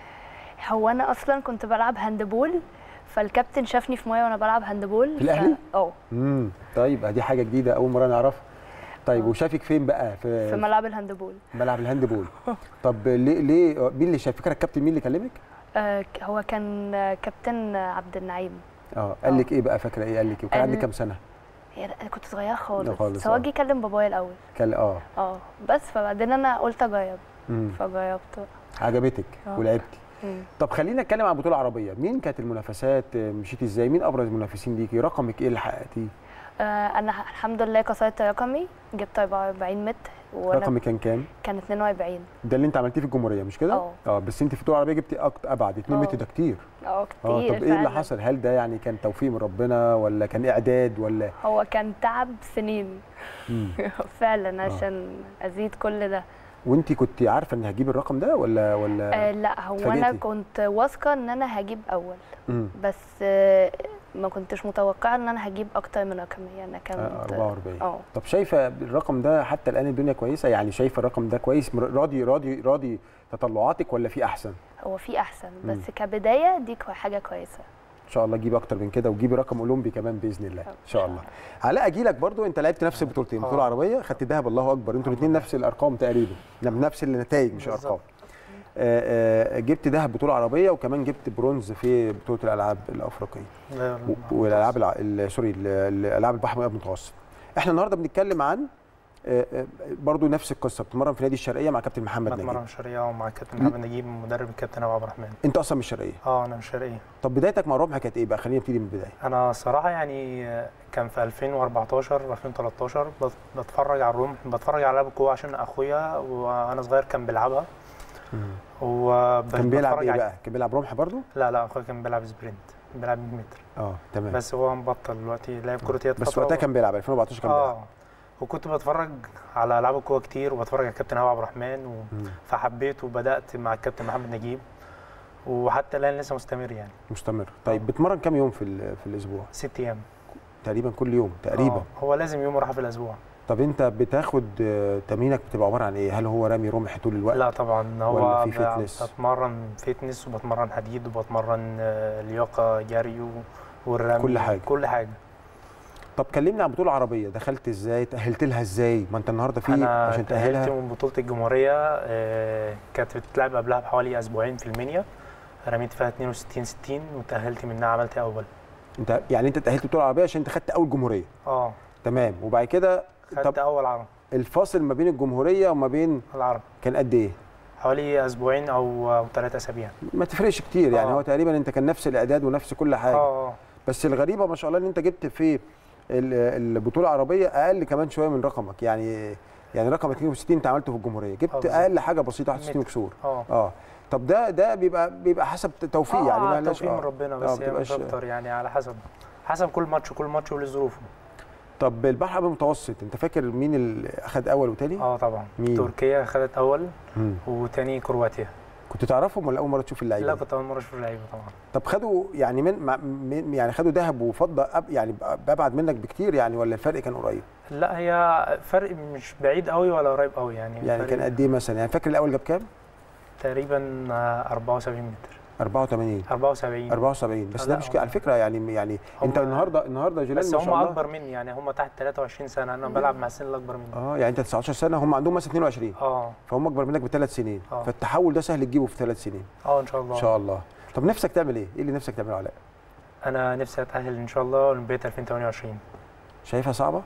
هو انا اصلا كنت بلعب هاندبول فالكابتن شافني في ميه وانا بلعب هاندبول في الأهلي؟ ف- اه امم طيب دي حاجه جديده اول مره نعرفها طيب آه. وشافك فين بقى في, في ملعب الهاندبول ملعب الهاندبول طب ليه ليه مين اللي شاف فكره الكابتن مين اللي كلمك آه، ك- هو كان آه، كابتن آه، عبد النعيم اه قال آه. لك ايه بقى فاكره ايه قال لك ايه وكان قال- عندك كام سنه هي أنا كنت صغيره خالص, لا خالص، بس هو آه. جه يكلم بابايا الاول قال اه اه بس فبعدين انا قلت اجرب امم فجربت عجبتك آه. ولعبتي مم. طب خلينا نتكلم عن بطوله عربيه مين كانت المنافسات آه، مشيتي ازاي مين ابرز المنافسين ليكي رقمك ايه اللي حققتيه آه انا الحمد لله كسرت رقمي جبت 44 متر وانا رقمك كان كام كان 42 ده اللي انت عملتيه في الجمهوريه مش كده اه. اه بس انت في البطوله العربيه جبتي أكتر ابعد 2 اه. متر ده كتير اه كتير اه طب ايه اللي فعلاً. حصل هل ده يعني كان توفيق من ربنا ولا كان اعداد ولا هو كان تعب سنين مم. فعلا عشان ازيد كل ده وانت كنت عارفه ان هجيب الرقم ده ولا ولا آه لا هو انا اتفاجئتي؟ كنت واثقه ان انا هجيب اول مم. بس آه ما كنتش متوقعه ان انا هجيب اكتر من رقمي يعني كانت آه، 44 اه طب شايفه الرقم ده حتى الان الدنيا كويسه يعني شايفه الرقم ده كويس مر- راضي راضي راضي تطلعاتك ولا في احسن هو في احسن بس مم. كبدايه دي كو- حاجه كويسه ان شاء الله تجيب اكتر من كده وتجيبي رقم اولمبي كمان باذن الله ان شاء الله علاء اجي لك برضو انت لعبت نفس البطولتين آه. بطوله عربيه خدت ذهب الله اكبر انتوا الاثنين نفس الارقام تقريبا نعم، نفس النتائج مش بالظبط. ارقام آه، آه، جبت ذهب بطوله عربيه وكمان جبت برونز في بطوله الالعاب الافريقيه لا، و- والالعاب الع... ال- سوري ال- الالعاب البحر الابيض المتوسط احنا النهارده بنتكلم عن آه، آه، برضو نفس القصه بتتمرن في نادي الشرقيه مع كابتن محمد نجيب بتمرن شرقية ومع الكابتن محمد نجيب مدرب الكابتن ابو عبد الرحمن انت اصلا من الشرقيه اه انا من الشرقية طب بدايتك مع الرمح كانت ايه بقى خلينا نبتدي من البدايه انا صراحة يعني كان في 2014 2013 بت- بتفرج على الرمح بتفرج على لعب القوة عشان اخويا وانا صغير كان بيلعبها وب- كان بيلعب بتفرج ايه على- بقى كان بيلعب رمح برضو لا لا اخويا كان بيلعب سبرنت بيلعب 100 متر اه تمام بس, بس هو مبطل دلوقتي لعب كرة يد بس فترة وقتها كان بيلعب 2014 كان بيلعب اه وكنت بتفرج على العاب القوه كتير وبتفرج على الكابتن هوا عبد الرحمن و... مم. فحبيت وبدات مع الكابتن محمد نجيب وحتى الان لسه مستمر يعني مستمر طيب بتمرن كام يوم في ال- في الاسبوع ست ايام تقريبا كل يوم تقريبا آه، هو لازم يوم راحه في الاسبوع طب انت بتاخد آه، تمرينك بتبقى عباره عن ايه هل هو رمي رمح طول الوقت لا طبعا ولا هو في ب- فتنس؟ بتمرن فتنس وبتمرن حديد وبتمرن آه، لياقه جري و- والرمي كل حاجة. كل حاجه طب كلمني عن بطوله عربيه دخلت ازاي تاهلت لها ازاي ما انت النهارده في انا عشان تأهلت تاهلها من بطوله الجمهوريه آه، كانت بتتلعب قبلها بحوالي اسبوعين في المنيا رميت فيها 62 60 وتأهلت منها عملت اول انت يعني انت تاهلت بطوله عربيه عشان انت خدت اول جمهوريه اه تمام وبعد كده خدت طب اول عرب الفاصل ما بين الجمهوريه وما بين العرب كان قد ايه حوالي اسبوعين او او ثلاث اسابيع ما تفرقش كتير يعني آه. هو تقريبا انت كان نفس الاعداد ونفس كل حاجه اه بس الغريبه ما شاء الله ان انت جبت في ال- البطوله العربيه اقل كمان شويه من رقمك يعني يعني رقم 62 انت عملته في الجمهوريه آه، جبت بالظبط. اقل حاجه بسيطه 61 متر. وكسور اه اه طب ده ده بيبقى بيبقى حسب توفيق آه، يعني ما لهاش- توفيق من آه. ربنا آه، بس هي مش بتبقاش- اكتر يعني على حسب حسب كل ماتش كل ماتش وليه ظروفه طب البحر الابيض المتوسط انت فاكر مين اللي اخذ اول وتاني؟ اه طبعا مين؟ تركيا خدت اول مم. وتاني كرواتيا كنت تعرفهم ولا اول مره تشوف اللعيبه؟ لا دي؟ كنت اول مره اشوف اللعيبه طبعا طب خدوا يعني من, مع- من يعني خدوا ذهب وفضه أب يعني ابعد منك بكتير يعني ولا الفرق كان قريب؟ لا هي فرق مش بعيد قوي ولا قريب قوي يعني يعني فرق كان قد ايه مثلا؟ يعني فاكر الاول جاب كام؟ تقريبا آه، 74 متر 84 74 74 بس ده لا، مش هم- كده على فكره يعني يعني انت هم- النهارده النهارده يا جيلان بس ما هم شاء الله اكبر مني يعني هم تحت 23 سنه انا بلعب مع السن الاكبر مني اه يعني انت 19 سنه هم عندهم مثلا 22 اه فهم اكبر منك بثلاث سنين آه. فالتحول ده سهل تجيبه في ثلاث سنين اه ان شاء الله ان شاء الله طب نفسك تعمل ايه؟ ايه اللي نفسك تعمله علاء؟ انا نفسي اتاهل ان شاء الله اولمبياد 2028 شايفها صعبه؟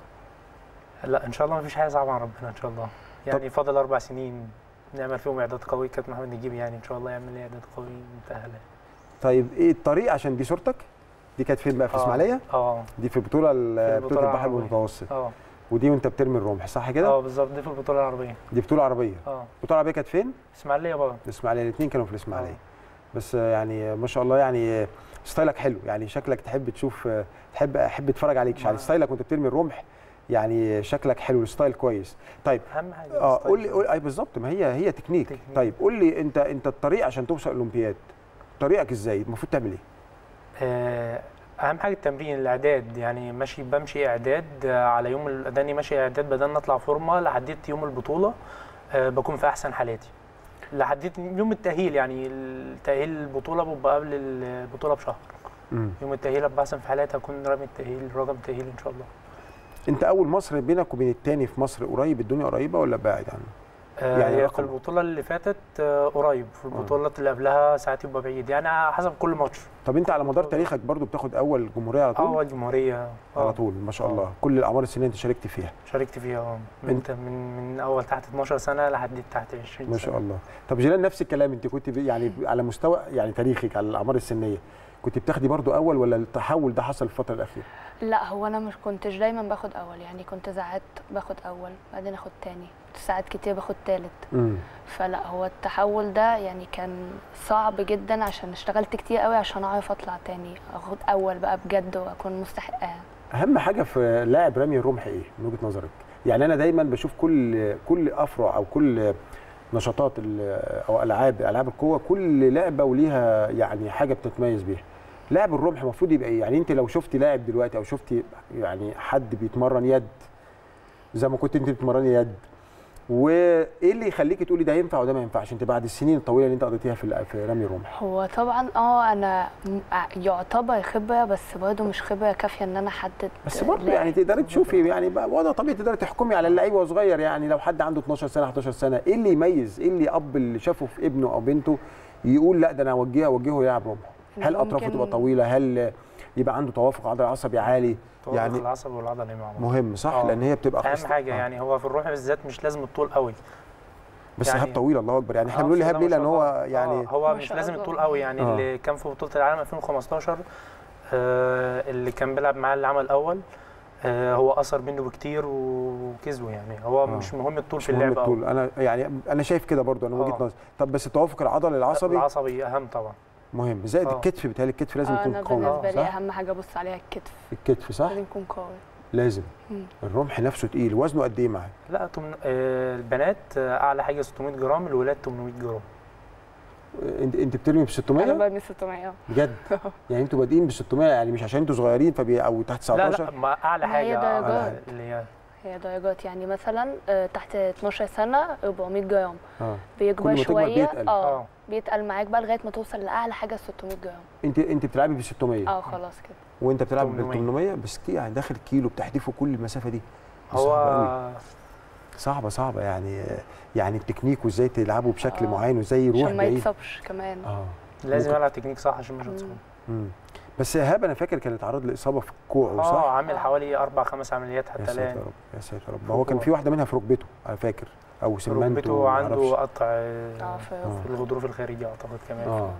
لا ان شاء الله مفيش حاجه صعبه عن ربنا ان شاء الله يعني فاضل اربع سنين نعمل فيهم اعداد قوي كابتن محمد نجيب يعني ان شاء الله يعمل لي اعداد قوي متاهل طيب ايه الطريق عشان دي صورتك؟ دي كانت فين بقى في آه. اسماعيليه؟ اه دي في بطوله ال- البطولة بطوله البحر العربية. المتوسط اه ودي وانت بترمي الرمح صح كده؟ اه بالظبط دي في البطوله العربيه دي بطوله عربيه اه البطوله العربيه كانت فين؟ اسماعيليه بقى في الاسماعيليه الاثنين كانوا في الاسماعيليه آه. بس آه، يعني ما شاء الله يعني آه، ستايلك حلو يعني شكلك تحب تشوف آه، تحب احب اتفرج عليك يعني ما- ستايلك وانت بترمي الرمح يعني شكلك حلو الستايل كويس طيب اهم حاجه اه الستايل. قول لي قول اي بالظبط ما هي هي تكنيك. تكنيك. طيب قول لي انت انت الطريق عشان توصل الاولمبياد طريقك ازاي المفروض تعمل ايه آه، اهم حاجه التمرين الاعداد يعني ماشي بمشي اعداد آه، على يوم ال- اداني ماشي اعداد بدل نطلع فورمه لحديت يوم البطوله آه، بكون في احسن حالاتي لحديت يوم التاهيل يعني التاهيل البطوله بيبقى قبل البطوله بشهر مم. يوم التاهيل ابقى احسن في حالاتي اكون رامي التاهيل رقم التاهيل ان شاء الله انت اول مصر بينك وبين التاني في مصر قريب الدنيا قريبه ولا بعيد عنه آه، يعني هي رقم. في البطوله اللي فاتت آه، قريب في البطولات اللي قبلها ساعات يبقى بعيد يعني على حسب كل ماتش طب انت على مدار تاريخك برضو بتاخد اول جمهوريه على طول اول جمهوريه على آه، طول ما شاء آه. الله كل الاعمار السنيه انت شاركت فيها شاركت فيها اه من انت- من من اول تحت 12 سنه لحد تحت 20 ما سنه شاء الله طب جيلان نفس الكلام انت كنت بي- يعني على مستوى يعني تاريخك على الاعمار السنيه كنت بتاخدي برضو اول ولا التحول ده حصل في الفتره الاخيره لا هو انا مش كنتش دايما باخد اول يعني كنت ساعات باخد اول بعدين اخد تاني ساعات كتير باخد تالت امم فلا هو التحول ده يعني كان صعب جدا عشان اشتغلت كتير قوي عشان اعرف اطلع تاني اخد اول بقى بجد واكون مستحقاه اهم حاجه في لاعب رمي الرمح ايه من وجهه نظرك يعني انا دايما بشوف كل كل افرع او كل نشاطات ال- او العاب العاب القوه كل لعبه وليها يعني حاجه بتتميز بيها لاعب الرمح المفروض يبقى ايه يعني انت لو شفتي لاعب دلوقتي او شفتي يعني حد بيتمرن يد زي ما كنت انت بتتمرني يد وايه اللي يخليكي تقولي ده ينفع وده ما ينفعش انت بعد السنين الطويله اللي انت قضيتيها في ال- في رمي الرمح هو طبعا اه انا م- يعتبر خبره بس برضه مش خبره كافيه ان انا احدد بس برضه لاعب. يعني تقدري تشوفي يعني بقى وضع طبيعي تقدري تحكمي على اللعيب وهو صغير يعني لو حد عنده 12 سنه 11 سنه ايه اللي يميز ايه اللي اب اللي شافه في ابنه او بنته يقول لا ده انا اوجهه اوجهه يلعب رمح هل اطرافه ممكن- تبقى طويله هل يبقى عنده توافق عضلي عصبي عالي توافق يعني العصب والعضلي مع بعض مهم صح آه. لان هي بتبقى اهم خص- حاجه آه. يعني هو في الروح بالذات مش لازم الطول قوي بس يعني- ايهاب طويل الله اكبر يعني احنا آه، بنقول بسم ايهاب الله ليه ما لان شاء هو الله. يعني آه، هو ما مش شاء لازم الله. الطول قوي يعني آه. اللي كان في بطوله العالم 2015 آه، اللي كان بيلعب معاه اللي عمل الاول آه، هو اثر منه بكتير وكسبه يعني هو آه. مش مهم الطول مش في مهم اللعبه الطول انا يعني انا شايف كده برضو انا وجهه آه. نظري طب بس التوافق العضلي العصبي العصبي اهم طبعا مهم زائد آه. الكتف بيتهيألي الكتف لازم آه، يكون انا قوي بالنسبه لي صح اهم حاجه ابص عليها الكتف الكتف صح لازم يكون قوي لازم مم. الرمح نفسه تقيل وزنه قد ايه معاك لا تمن... آه، البنات آه، اعلى حاجه 600 جرام الولاد 800 جرام انت انت بترمي ب انا 600 برمي 600 بجد يعني انتوا بادئين ب 600 يعني مش عشان انتوا صغيرين فبي او تحت لا 19 لا ما اعلى ما هي حاجه درجات. آه، اللي هي هي درجات يعني مثلا آه، تحت 12 سنه 400 جرام اه كل بيكبر ما تكبر شويه بيتقل. اه اه بيتقل معاك بقى لغايه ما توصل لاعلى حاجه 600 جرام انت انت بتلعبي ب 600 اه خلاص كده وانت بتلعب بال 800. 800 بس كي- يعني داخل كيلو بتحدفه كل المسافه دي دي صعبة أوي. هو صعبه صعبه يعني يعني التكنيك وازاي تلعبوا بشكل آه. معين وازاي يروح عشان ما بعيد يتصابش كمان اه لازم ممكن. يلعب تكنيك صح عشان مش هتصاب مم. بس ايهاب انا فاكر كان اتعرض لاصابه في كوعه صح؟ اه عامل آه. حوالي اربع خمس عمليات يا حتى ساتر يا الان رب يا ساتر يا رب هو كان في واحده منها في ركبته انا فاكر او سمنته ركبته عنده معرفش. قطع اه آه، في آه. في الغضروف الخارجي اعتقد كمان اه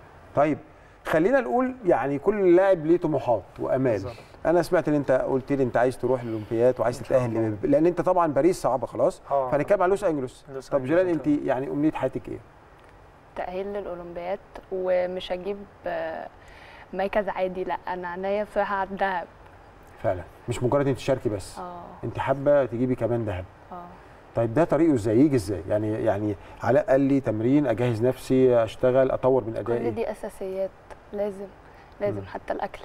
طيب خلينا نقول يعني كل لاعب ليه طموحات وامال بالظبط. انا سمعت ان انت قلت لي انت عايز تروح الاولمبياد وعايز إن شاء تتاهل الله. ل- لان انت طبعا باريس صعبه خلاص اه فهنتكلم على لوس انجلوس لوس طب أنجلوس جيلان إن انت شاء يعني امنيه حياتك ايه؟ تأهيل للأولمبياد ومش هجيب آه، مركز عادي لا أنا عينيا بصراحة على الدهب فعلا مش مجرد انت تشاركي بس اه انت حابه تجيبي كمان ذهب اه طيب ده طريقه ازاي يجي ازاي يعني يعني علاء قال لي تمرين اجهز نفسي اشتغل اطور من كل ادائي دي أساسيات لازم لازم مم. حتى الأكل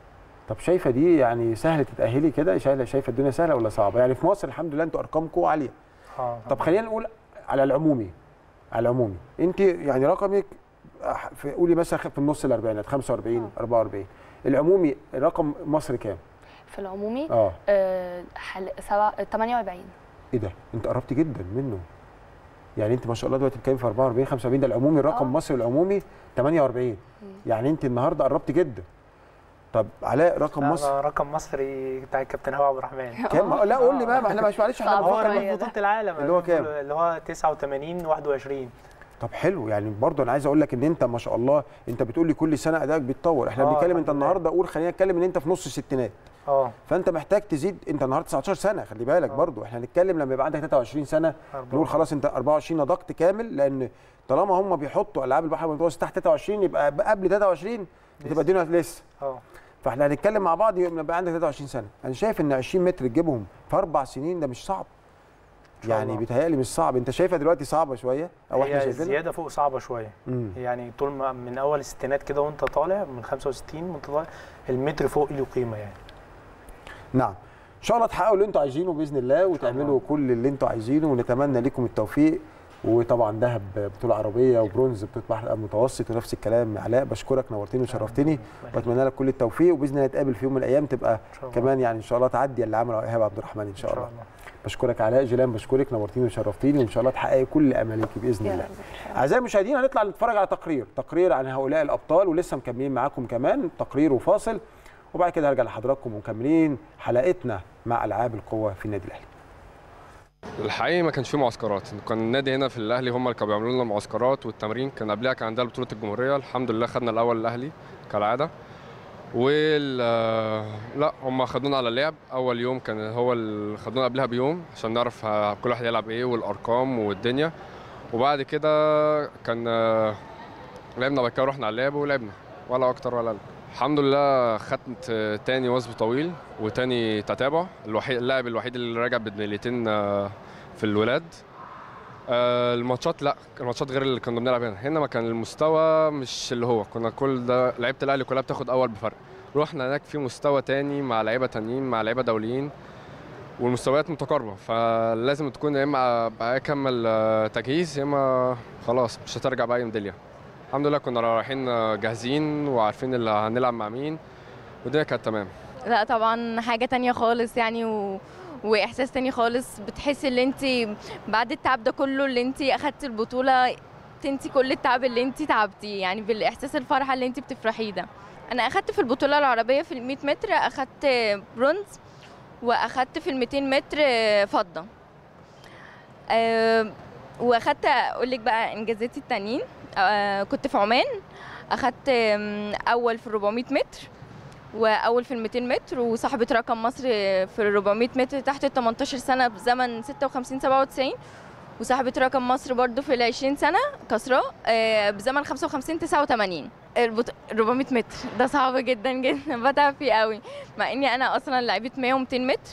طب شايفه دي يعني سهل تتاهلي كده شايفه شايفه الدنيا سهله ولا صعبه يعني في مصر الحمد لله انتوا ارقامكم عاليه اه طب خلينا نقول على العمومي على العمومي انت يعني رقمك أح- في قولي مثلا في النص الاربعينات 45 44 العمومي رقم مصر كام؟ في العمومي اه آه حل... سبع... 48 ايه ده؟ انت قربت جدا منه يعني انت ما شاء الله دلوقتي بتتكلم في 44 45 ده العمومي رقم آه. مصر العمومي 48 مم. يعني انت النهارده قربت جدا طب علاء رقم لا، مصر أنا رقم مصري بتاع الكابتن هوا عبد الرحمن كام؟ لا قول لي بقى ما احنا مش معلش احنا صعب هو بنفكر شوية رمز ده. بطولة العالم اللي هو كام؟ اللي هو 89 21 طب حلو يعني برضه انا عايز اقول لك ان انت ما شاء الله انت بتقول لي كل سنه ادائك بيتطور احنا آه، بنتكلم انت الحمد لله. النهارده قول خلينا نتكلم ان انت في نص الستينات اه فانت محتاج تزيد انت النهارده 19 سنه خلي بالك آه. برضه احنا هنتكلم لما يبقى عندك 23 سنه نقول خلاص انت 24 نضجت كامل لان طالما هم بيحطوا العاب البحر المتوسط تحت 23 يبقى قبل 23 بتبقى الدنيا لسه اه فاحنا هنتكلم مع بعض لما يبقى عندك 23 سنه انا شايف ان 20 متر تجيبهم في اربع سنين ده مش صعب شاء يعني الله. بيتهيألي مش صعب انت شايفها دلوقتي صعبه شويه او احنا هي شايفينها الزياده فوق صعبه شويه مم. يعني طول ما من اول الستينات كده وانت طالع من 65 وانت طالع المتر فوق له قيمه يعني نعم ان شاء الله تحققوا اللي انتوا عايزينه باذن الله وتعملوا الله. كل اللي انتوا عايزينه ونتمنى لكم التوفيق وطبعا ذهب بطوله عربيه وبرونز بطوله بحر المتوسط ونفس الكلام علاء بشكرك نورتني وشرفتني واتمنى لك كل التوفيق وباذن الله نتقابل في يوم من الايام تبقى إن شاء الله. كمان يعني ان شاء الله تعدي اللي عمله ايهاب عبد الرحمن ان شاء ان الله شاء الله بشكرك علاء جيلان بشكرك نورتيني وشرفتيني وان شاء الله تحققي كل امالك باذن يا الله رب إن شاء الله. اعزائي المشاهدين هنطلع نتفرج على تقرير تقرير عن هؤلاء الابطال ولسه مكملين معاكم كمان تقرير وفاصل وبعد كده هرجع لحضراتكم ومكملين حلقتنا مع العاب القوه في النادي الاهلي الحقيقي ما كانش فيه معسكرات كان النادي هنا في الاهلي هم اللي كانوا بيعملوا لنا معسكرات والتمرين كان قبلها كان عندنا بطوله الجمهوريه الحمد لله خدنا الاول الاهلي كالعاده وال لا هم خدونا على اللعب اول يوم كان هو اللي خدونا قبلها بيوم عشان نعرف ه- كل واحد يلعب ايه والارقام والدنيا وبعد كده كان آه، لعبنا بعد كده رحنا على اللعب ولعبنا ولا اكتر ولا أقل. الحمد لله خدت آه، تاني وثب طويل وتاني تتابع الوحيد اللاعب الوحيد اللي راجع بميداليتين آه، في الولاد آه، الماتشات لا الماتشات غير اللي كنا بنلعب هنا هنا ما كان المستوى مش اللي هو كنا كل ده لعيبه الاهلي كلها بتاخد اول بفرق رحنا هناك في مستوى تاني مع لعيبه تانيين مع لعيبه دوليين والمستويات متقاربه فلازم تكون يا اما بقى اكمل آه، تجهيز يا اما خلاص مش هترجع باي ميداليه الحمد لله كنا رايحين آه، جاهزين وعارفين اللي هنلعب مع مين والدنيا كانت تمام لا طبعا حاجة تانية خالص يعني و... واحساس تاني خالص بتحسي ان انت بعد التعب ده كله اللي انت اخدتي البطولة تنسي كل التعب اللي انت تعبتيه يعني بالاحساس الفرحة اللي انت بتفرحيه ده انا اخدت في البطولة العربية في ال 100 متر اخدت برونز واخدت في ال 200 متر فضة أه واخدت اقول لك بقى انجازاتي التانيين أه كنت في عمان اخدت آم، اول في ال 400 متر واول في ال 200 متر وصاحبه رقم مصر في ال 400 متر تحت ال 18 سنه بزمن 56 97 وصاحبة رقم مصر برضو في ال 20 سنة كسراء آه، بزمن 55 89 البط... 400 متر ده صعب جدا جدا بتعب فيه قوي مع اني انا اصلا لعيبة 100 و200 متر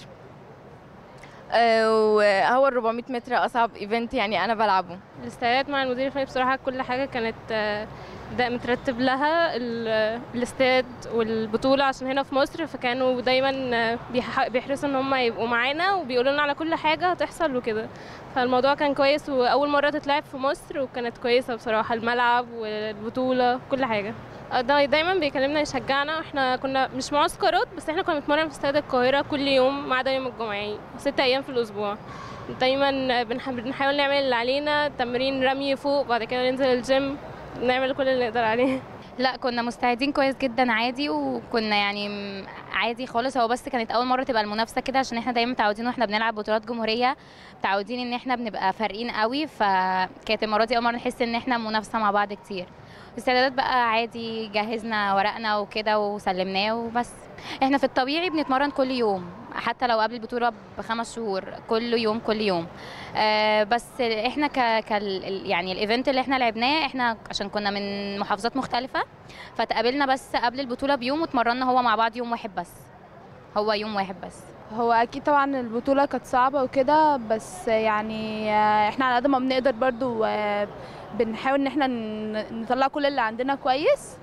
آه، وهو ال 400 متر اصعب ايفنت يعني انا بلعبه الاستعدادات مع المدير الفني بصراحة كل حاجة كانت آه، ده مترتب لها ال- الاستاد والبطولة عشان هنا في مصر فكانوا دايما آه، بيح- بيحرصوا ان هم يبقوا معانا وبيقولوا لنا على كل حاجة هتحصل وكده فالموضوع كان كويس وأول مرة تتلعب في مصر وكانت كويسة بصراحة الملعب والبطولة كل حاجة آه، دا- دايما بيكلمنا يشجعنا احنا كنا مش معسكرات بس احنا كنا بنتمرن في استاد القاهرة كل يوم ما عدا يوم الجمعة يعني ست أيام في الأسبوع دايما بنح- بنحاول نعمل اللي علينا تمرين رمي فوق بعد كده ننزل الجيم نعمل كل اللي نقدر عليه لا كنا مستعدين كويس جدا عادي وكنا يعني م- عادي خالص هو بس كانت اول مره تبقى المنافسه كده عشان احنا دايما متعودين واحنا بنلعب بطولات جمهوريه متعودين ان احنا بنبقى فارقين قوي فكانت المره دي اول مره نحس ان احنا منافسه مع بعض كتير الاستعدادات بقى عادي جهزنا ورقنا وكده وسلمناه وبس احنا في الطبيعي بنتمرن كل يوم حتى لو قبل البطوله بخمس شهور كل يوم كل يوم آه بس احنا ك كال يعني الايفنت اللي احنا لعبناه احنا عشان كنا من محافظات مختلفه فتقابلنا بس قبل البطوله بيوم واتمرنا هو مع بعض يوم واحد بس هو يوم واحد بس هو اكيد طبعا البطوله كانت صعبه وكده بس يعني آه، احنا على قد ما بنقدر برضو آه، بنحاول ان احنا ن- نطلع كل اللي عندنا كويس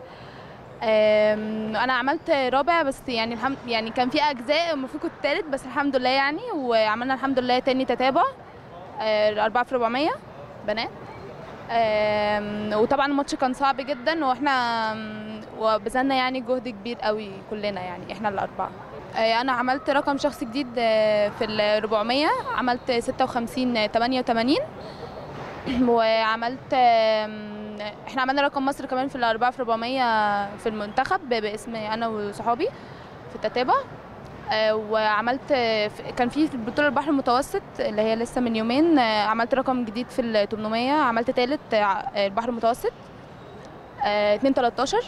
آم، انا عملت رابع بس يعني الحمد يعني كان في اجزاء المفروض كنت تالت بس الحمد لله يعني وعملنا الحمد لله تاني تتابع آه، أربعة في 400 بنات آم، وطبعا الماتش كان صعب جدا واحنا آم، وبذلنا يعني جهد كبير قوي كلنا يعني احنا الاربعه آه، انا عملت رقم شخص جديد آه، في ال 400 عملت 56 88 وعملت آم، احنا عملنا رقم مصر كمان في الأربعة في 400 في المنتخب ب- باسمي انا وصحابي في التتابع آه، وعملت آه، في- كان في في البطولة البحر المتوسط اللي هي لسه من يومين آه، عملت رقم جديد في ال 800 عملت تالت آه، آه، البحر المتوسط 2 13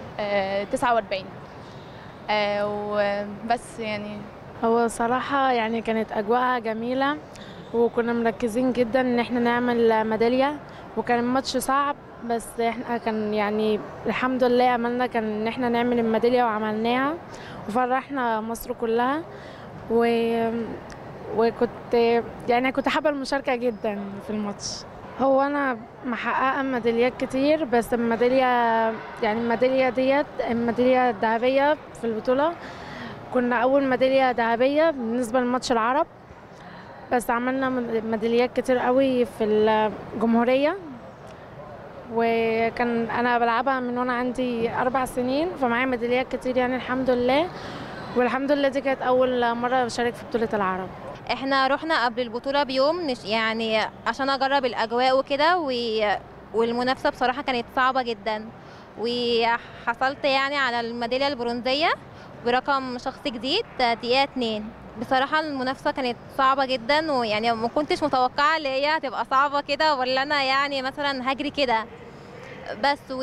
49 آه، وبس يعني هو صراحة يعني كانت أجواءها جميلة وكنا مركزين جدا إن احنا نعمل ميدالية وكان الماتش صعب بس احنا كان يعني الحمد لله أملنا كان إن احنا نعمل الميدالية وعملناها وفرحنا مصر كلها و... وكنت يعني كنت حابة المشاركة جدا في الماتش هو أنا محققة ميداليات كتير بس الميدالية يعني الميدالية ديت الميدالية الذهبية في البطولة كنا أول ميدالية ذهبية بالنسبة لماتش العرب بس عملنا مد- ميداليات كتير قوي في الجمهورية وكان أنا بلعبها من وأنا عندي أربع سنين فمعايا ميداليات كتير يعني الحمد لله والحمد لله دي كانت أول مرة بشارك في بطولة العرب احنا رحنا قبل البطولة بيوم نش يعني عشان اجرب الاجواء وكده و- والمنافسة بصراحة كانت صعبة جدا وحصلت يعني على الميدالية البرونزية برقم شخص جديد دقيقة اتنين بصراحة المنافسة كانت صعبة جدا ويعني ما كنتش متوقعة اللي هي هتبقى صعبة كده ولا انا يعني مثلا هجري كده بس و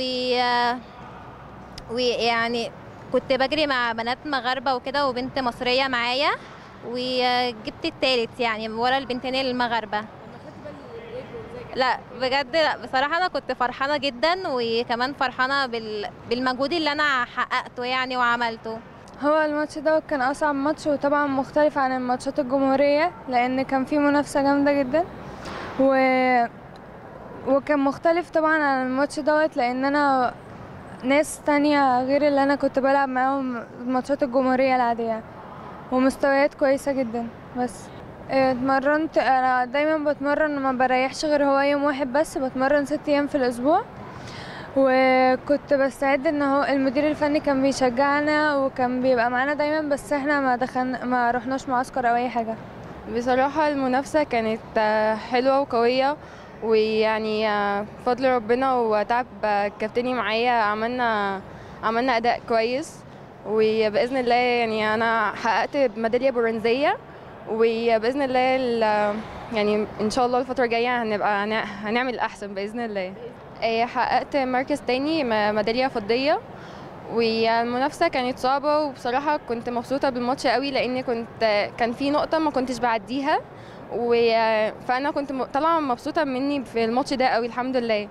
ويعني كنت بجري مع بنات مغاربة وكده وبنت مصرية معايا وجبت التالت يعني ورا البنتين المغاربة لا بجد لا بصراحة أنا كنت فرحانة جدا وكمان فرحانة بال... بالمجهود اللي أنا حققته يعني وعملته هو الماتش ده كان أصعب ماتش وطبعا مختلف عن الماتشات الجمهورية لأن كان فيه منافسة جامدة جدا و... وكان مختلف طبعا عن الماتش دوت لأن أنا ناس تانية غير اللي أنا كنت بلعب معاهم ماتشات الجمهورية العادية ومستويات كويسة جدا بس اه، اتمرنت أنا دايما بتمرن ما بريحش غير هو يوم واحد بس بتمرن ست أيام في الأسبوع وكنت بستعد ان هو المدير الفني كان بيشجعنا وكان بيبقى معانا دايما بس احنا ما دخلنا ما رحناش معسكر او اي حاجه بصراحة المنافسة كانت آه، حلوة وقوية ويعني آه، بفضل ربنا وتعب آه، الكابتني معايا عملنا عملنا أداء كويس وبإذن الله يعني أنا حققت ميدالية برونزية وبإذن الله ال- يعني إن شاء الله الفترة الجاية هنبقى هن- هنعمل أحسن بإذن الله آه، حققت مركز تاني م- ميدالية فضية والمنافسة كانت صعبة وبصراحة كنت مبسوطة بالماتش قوي لأن كنت كان في نقطة ما كنتش بعديها و فانا كنت م- طالعه مبسوطه مني في الماتش ده قوي الحمد لله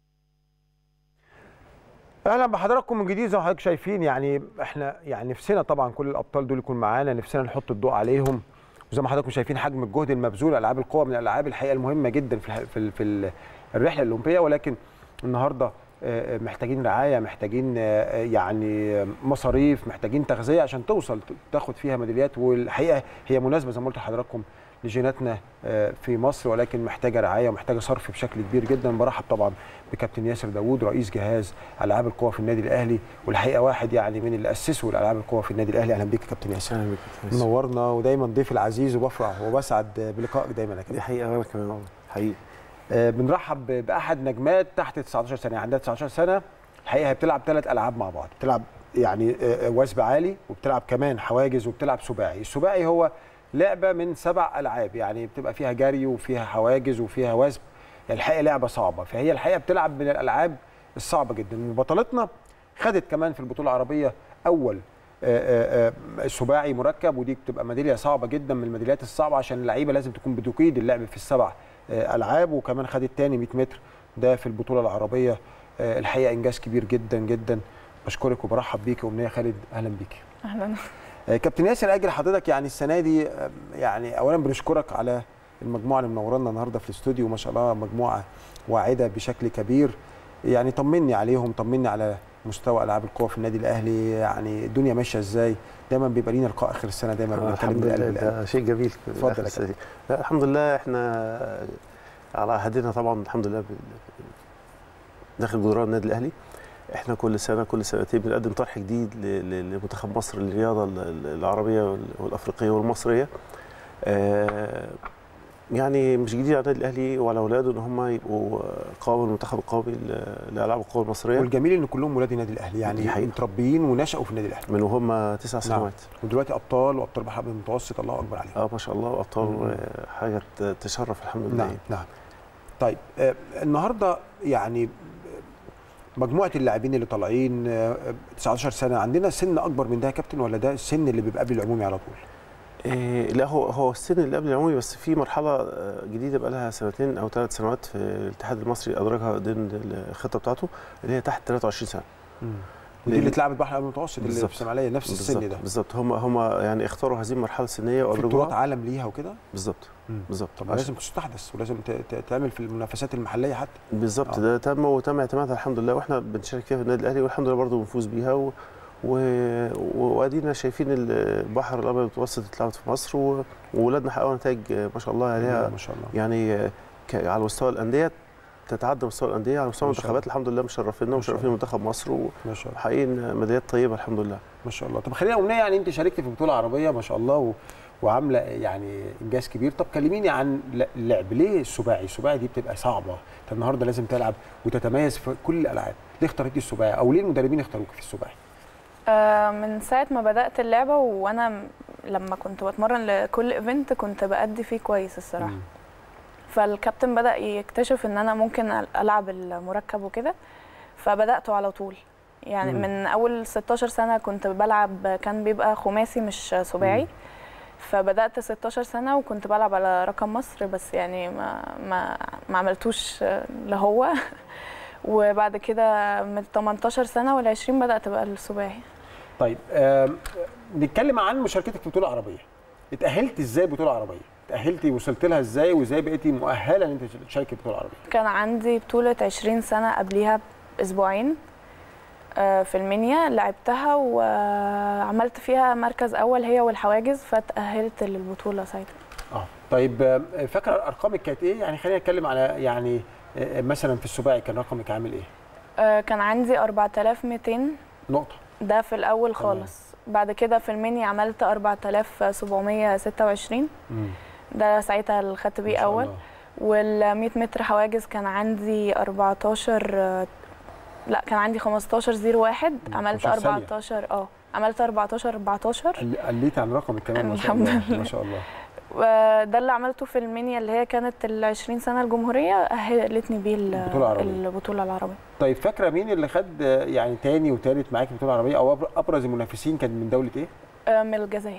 اهلا بحضراتكم من جديد زي ما حضرتك شايفين يعني احنا يعني نفسنا طبعا كل الابطال دول يكون معانا نفسنا نحط الضوء عليهم وزي ما حضراتكم شايفين حجم الجهد المبذول العاب القوى من الالعاب الحقيقه المهمه جدا في الح- في ال- في ال- الرحله الاولمبيه ولكن النهارده آه، محتاجين رعايه محتاجين آه، يعني مصاريف محتاجين تغذيه عشان توصل ت- تاخد فيها ميداليات والحقيقه هي مناسبه زي ما قلت لحضراتكم لجيناتنا آه، في مصر ولكن محتاجه رعايه ومحتاجه صرف بشكل كبير جدا برحب طبعا بكابتن ياسر داوود رئيس جهاز العاب القوى في النادي الاهلي والحقيقه واحد يعني من اللي اسسوا الالعاب القوى في النادي الاهلي اهلا بيك يا كابتن ياسر اهلا بك يا فارس. منورنا ودايما ضيف العزيز وبفرح وبسعد بلقائك دايما يا كابتن دي حقيقه وانا كمان والله حقيقي آه، بنرحب ب- باحد نجمات تحت 19 سنه يعني عندها 19 سنه الحقيقه هي بتلعب ثلاث العاب مع بعض بتلعب يعني آه، آه، وثب عالي وبتلعب كمان حواجز وبتلعب سباعي السباعي هو لعبه من سبع العاب يعني بتبقى فيها جري وفيها حواجز وفيها وثب يعني الحقيقه لعبه صعبه فهي الحقيقه بتلعب من الالعاب الصعبه جدا وبطلتنا خدت كمان في البطوله العربيه اول آه، آه، آه، سباعي مركب ودي بتبقى ميداليه صعبه جدا من الميداليات الصعبه عشان اللعيبه لازم تكون بتقيد اللعب في السبع آه، العاب وكمان خدت تاني 100 متر ده في البطوله العربيه آه، الحقيقه انجاز كبير جدا جدا بشكرك وبرحب بيك وامنيه خالد اهلا بيك اهلا آه، كابتن ياسر اجل حضرتك يعني السنه دي آه، يعني اولا بنشكرك على المجموعه اللي منورانا النهارده في الاستوديو ما شاء الله مجموعه واعده بشكل كبير يعني طمني عليهم طمني على مستوى العاب القوى في النادي الاهلي يعني الدنيا ماشيه ازاي دايما بيبقى لينا لقاء اخر السنه دايما آه، بنتكلم الحمد من لله قلب ده القلب شيء جميل اتفضل يا آخر السنة كابتن. دي. لا الحمد لله احنا على عهدنا طبعا الحمد لله بال- داخل جدران النادي الاهلي احنا كل سنه كل سنتين بنقدم طرح جديد ل- ل- لمنتخب مصر للرياضه ال- ال- العربيه وال- والافريقيه والمصريه آه، يعني مش جديد على النادي الاهلي وعلى اولاده ان هم يبقوا قوامي المنتخب القومي ل- لالعاب القوى المصريه والجميل ان كلهم ولاد النادي الاهلي دي يعني حقيقة. متربيين ونشأوا في النادي الاهلي من وهم تسع سنوات ودلوقتي ابطال وابطال بحر المتوسط الله اكبر عليهم اه ما شاء الله ابطال مم. آه، حاجه ت- تشرف الحمد لله نعم نعم طيب آه، النهارده يعني مجموعه اللاعبين اللي طالعين آه، 19 سنه عندنا سن اكبر من ده يا كابتن ولا ده السن اللي بيبقى قبل العمومي على طول إيه لا هو هو السن اللي قبل العمومي بس في مرحله آه، جديده بقى لها سنتين او ثلاث سنوات في الاتحاد المصري ادرجها ضمن الخطه بتاعته اللي هي تحت 23 سنه ودي اللي لأن- اتلعبت بحر المتوسط اللي في بالظبط. الاسماعيليه نفس السن بالظبط- ده بالظبط هم هم يعني اختاروا هذه المرحله السنيه في وادرجوها بطولات عالم ليها وكده بالظبط بالظبط طب عشان- لازم تستحدث ولازم ت- ت- تعمل في المنافسات المحليه حتى بالظبط آه. ده تم وتم اعتمادها الحمد لله واحنا بنشارك فيها في النادي الاهلي والحمد لله برضه بنفوز بيها و... و... وادينا شايفين البحر الابيض المتوسط اتلعبت في مصر و... وولادنا حققوا نتائج ما شاء الله عليها ما شاء الله يعني ك... على مستوى الانديه تتعدى مستوى الانديه على مستوى ما شاء الله. المنتخبات الحمد لله مشرفينا ما شاء ومشرفين منتخب مصر ما شاء الله وحقيقين ميداليات طيبه الحمد لله ما شاء الله طب خلينا امنيه يعني انت شاركت في بطوله عربيه ما شاء الله و... وعامله يعني انجاز كبير طب كلميني عن ل- اللعب ليه السباعي السباعي دي بتبقى صعبه انت النهارده لازم تلعب وتتميز في كل الالعاب ليه اخترتي السباعي او ليه المدربين اختاروك في السباعي آه، من ساعة ما بدأت اللعبة وأنا م- لما كنت بتمرن لكل ايفنت كنت بأدي فيه كويس الصراحة فالكابتن بدأ يكتشف إن أنا ممكن أل- ألعب المركب وكده فبدأته على طول يعني مم. من أول 16 سنة كنت بلعب كان بيبقى خماسي مش سباعي فبدأت 16 سنة وكنت بلعب على رقم مصر بس يعني ما ما ما عملتوش آه، اللي هو وبعد كده من 18 سنة وال 20 بدأت بقى السباعي طيب آم، نتكلم عن مشاركتك في بطوله عربيه اتاهلت ازاي بطوله عربيه اتاهلتي وصلت لها ازاي وازاي بقيتي مؤهله ان انت تشاركي في بطوله عربيه كان عندي بطولة 20 سنة قبليها بأسبوعين آه، في المنيا لعبتها وعملت فيها مركز أول هي والحواجز فتأهلت للبطولة ساعتها اه طيب آم، فاكره ارقامك كانت ايه يعني خلينا نتكلم على يعني آه، مثلا في السباعي كان رقمك عامل ايه آه، كان عندي 4200 نقطه ده في الأول خالص بعد كده في المنيا عملت 4726 ده ساعتها اللي خدت بيه شاء أول الله. وال 100 متر حواجز كان عندي 14 آه، لا كان عندي 15 01 عملت 15 ثانية. 14 اه عملت 14 14 قل- قليت عن رقمك كمان ما شاء الحمد الله لله. ما شاء الله وده اللي عملته في المنيا اللي هي كانت ال 20 سنه الجمهوريه اهلتني بيه ال- البطولة العربية. البطوله العربيه طيب فاكره مين اللي خد آه، يعني تاني وتالت معاك في البطوله العربيه او أبر- ابرز المنافسين كان من دوله ايه آه، من الجزائر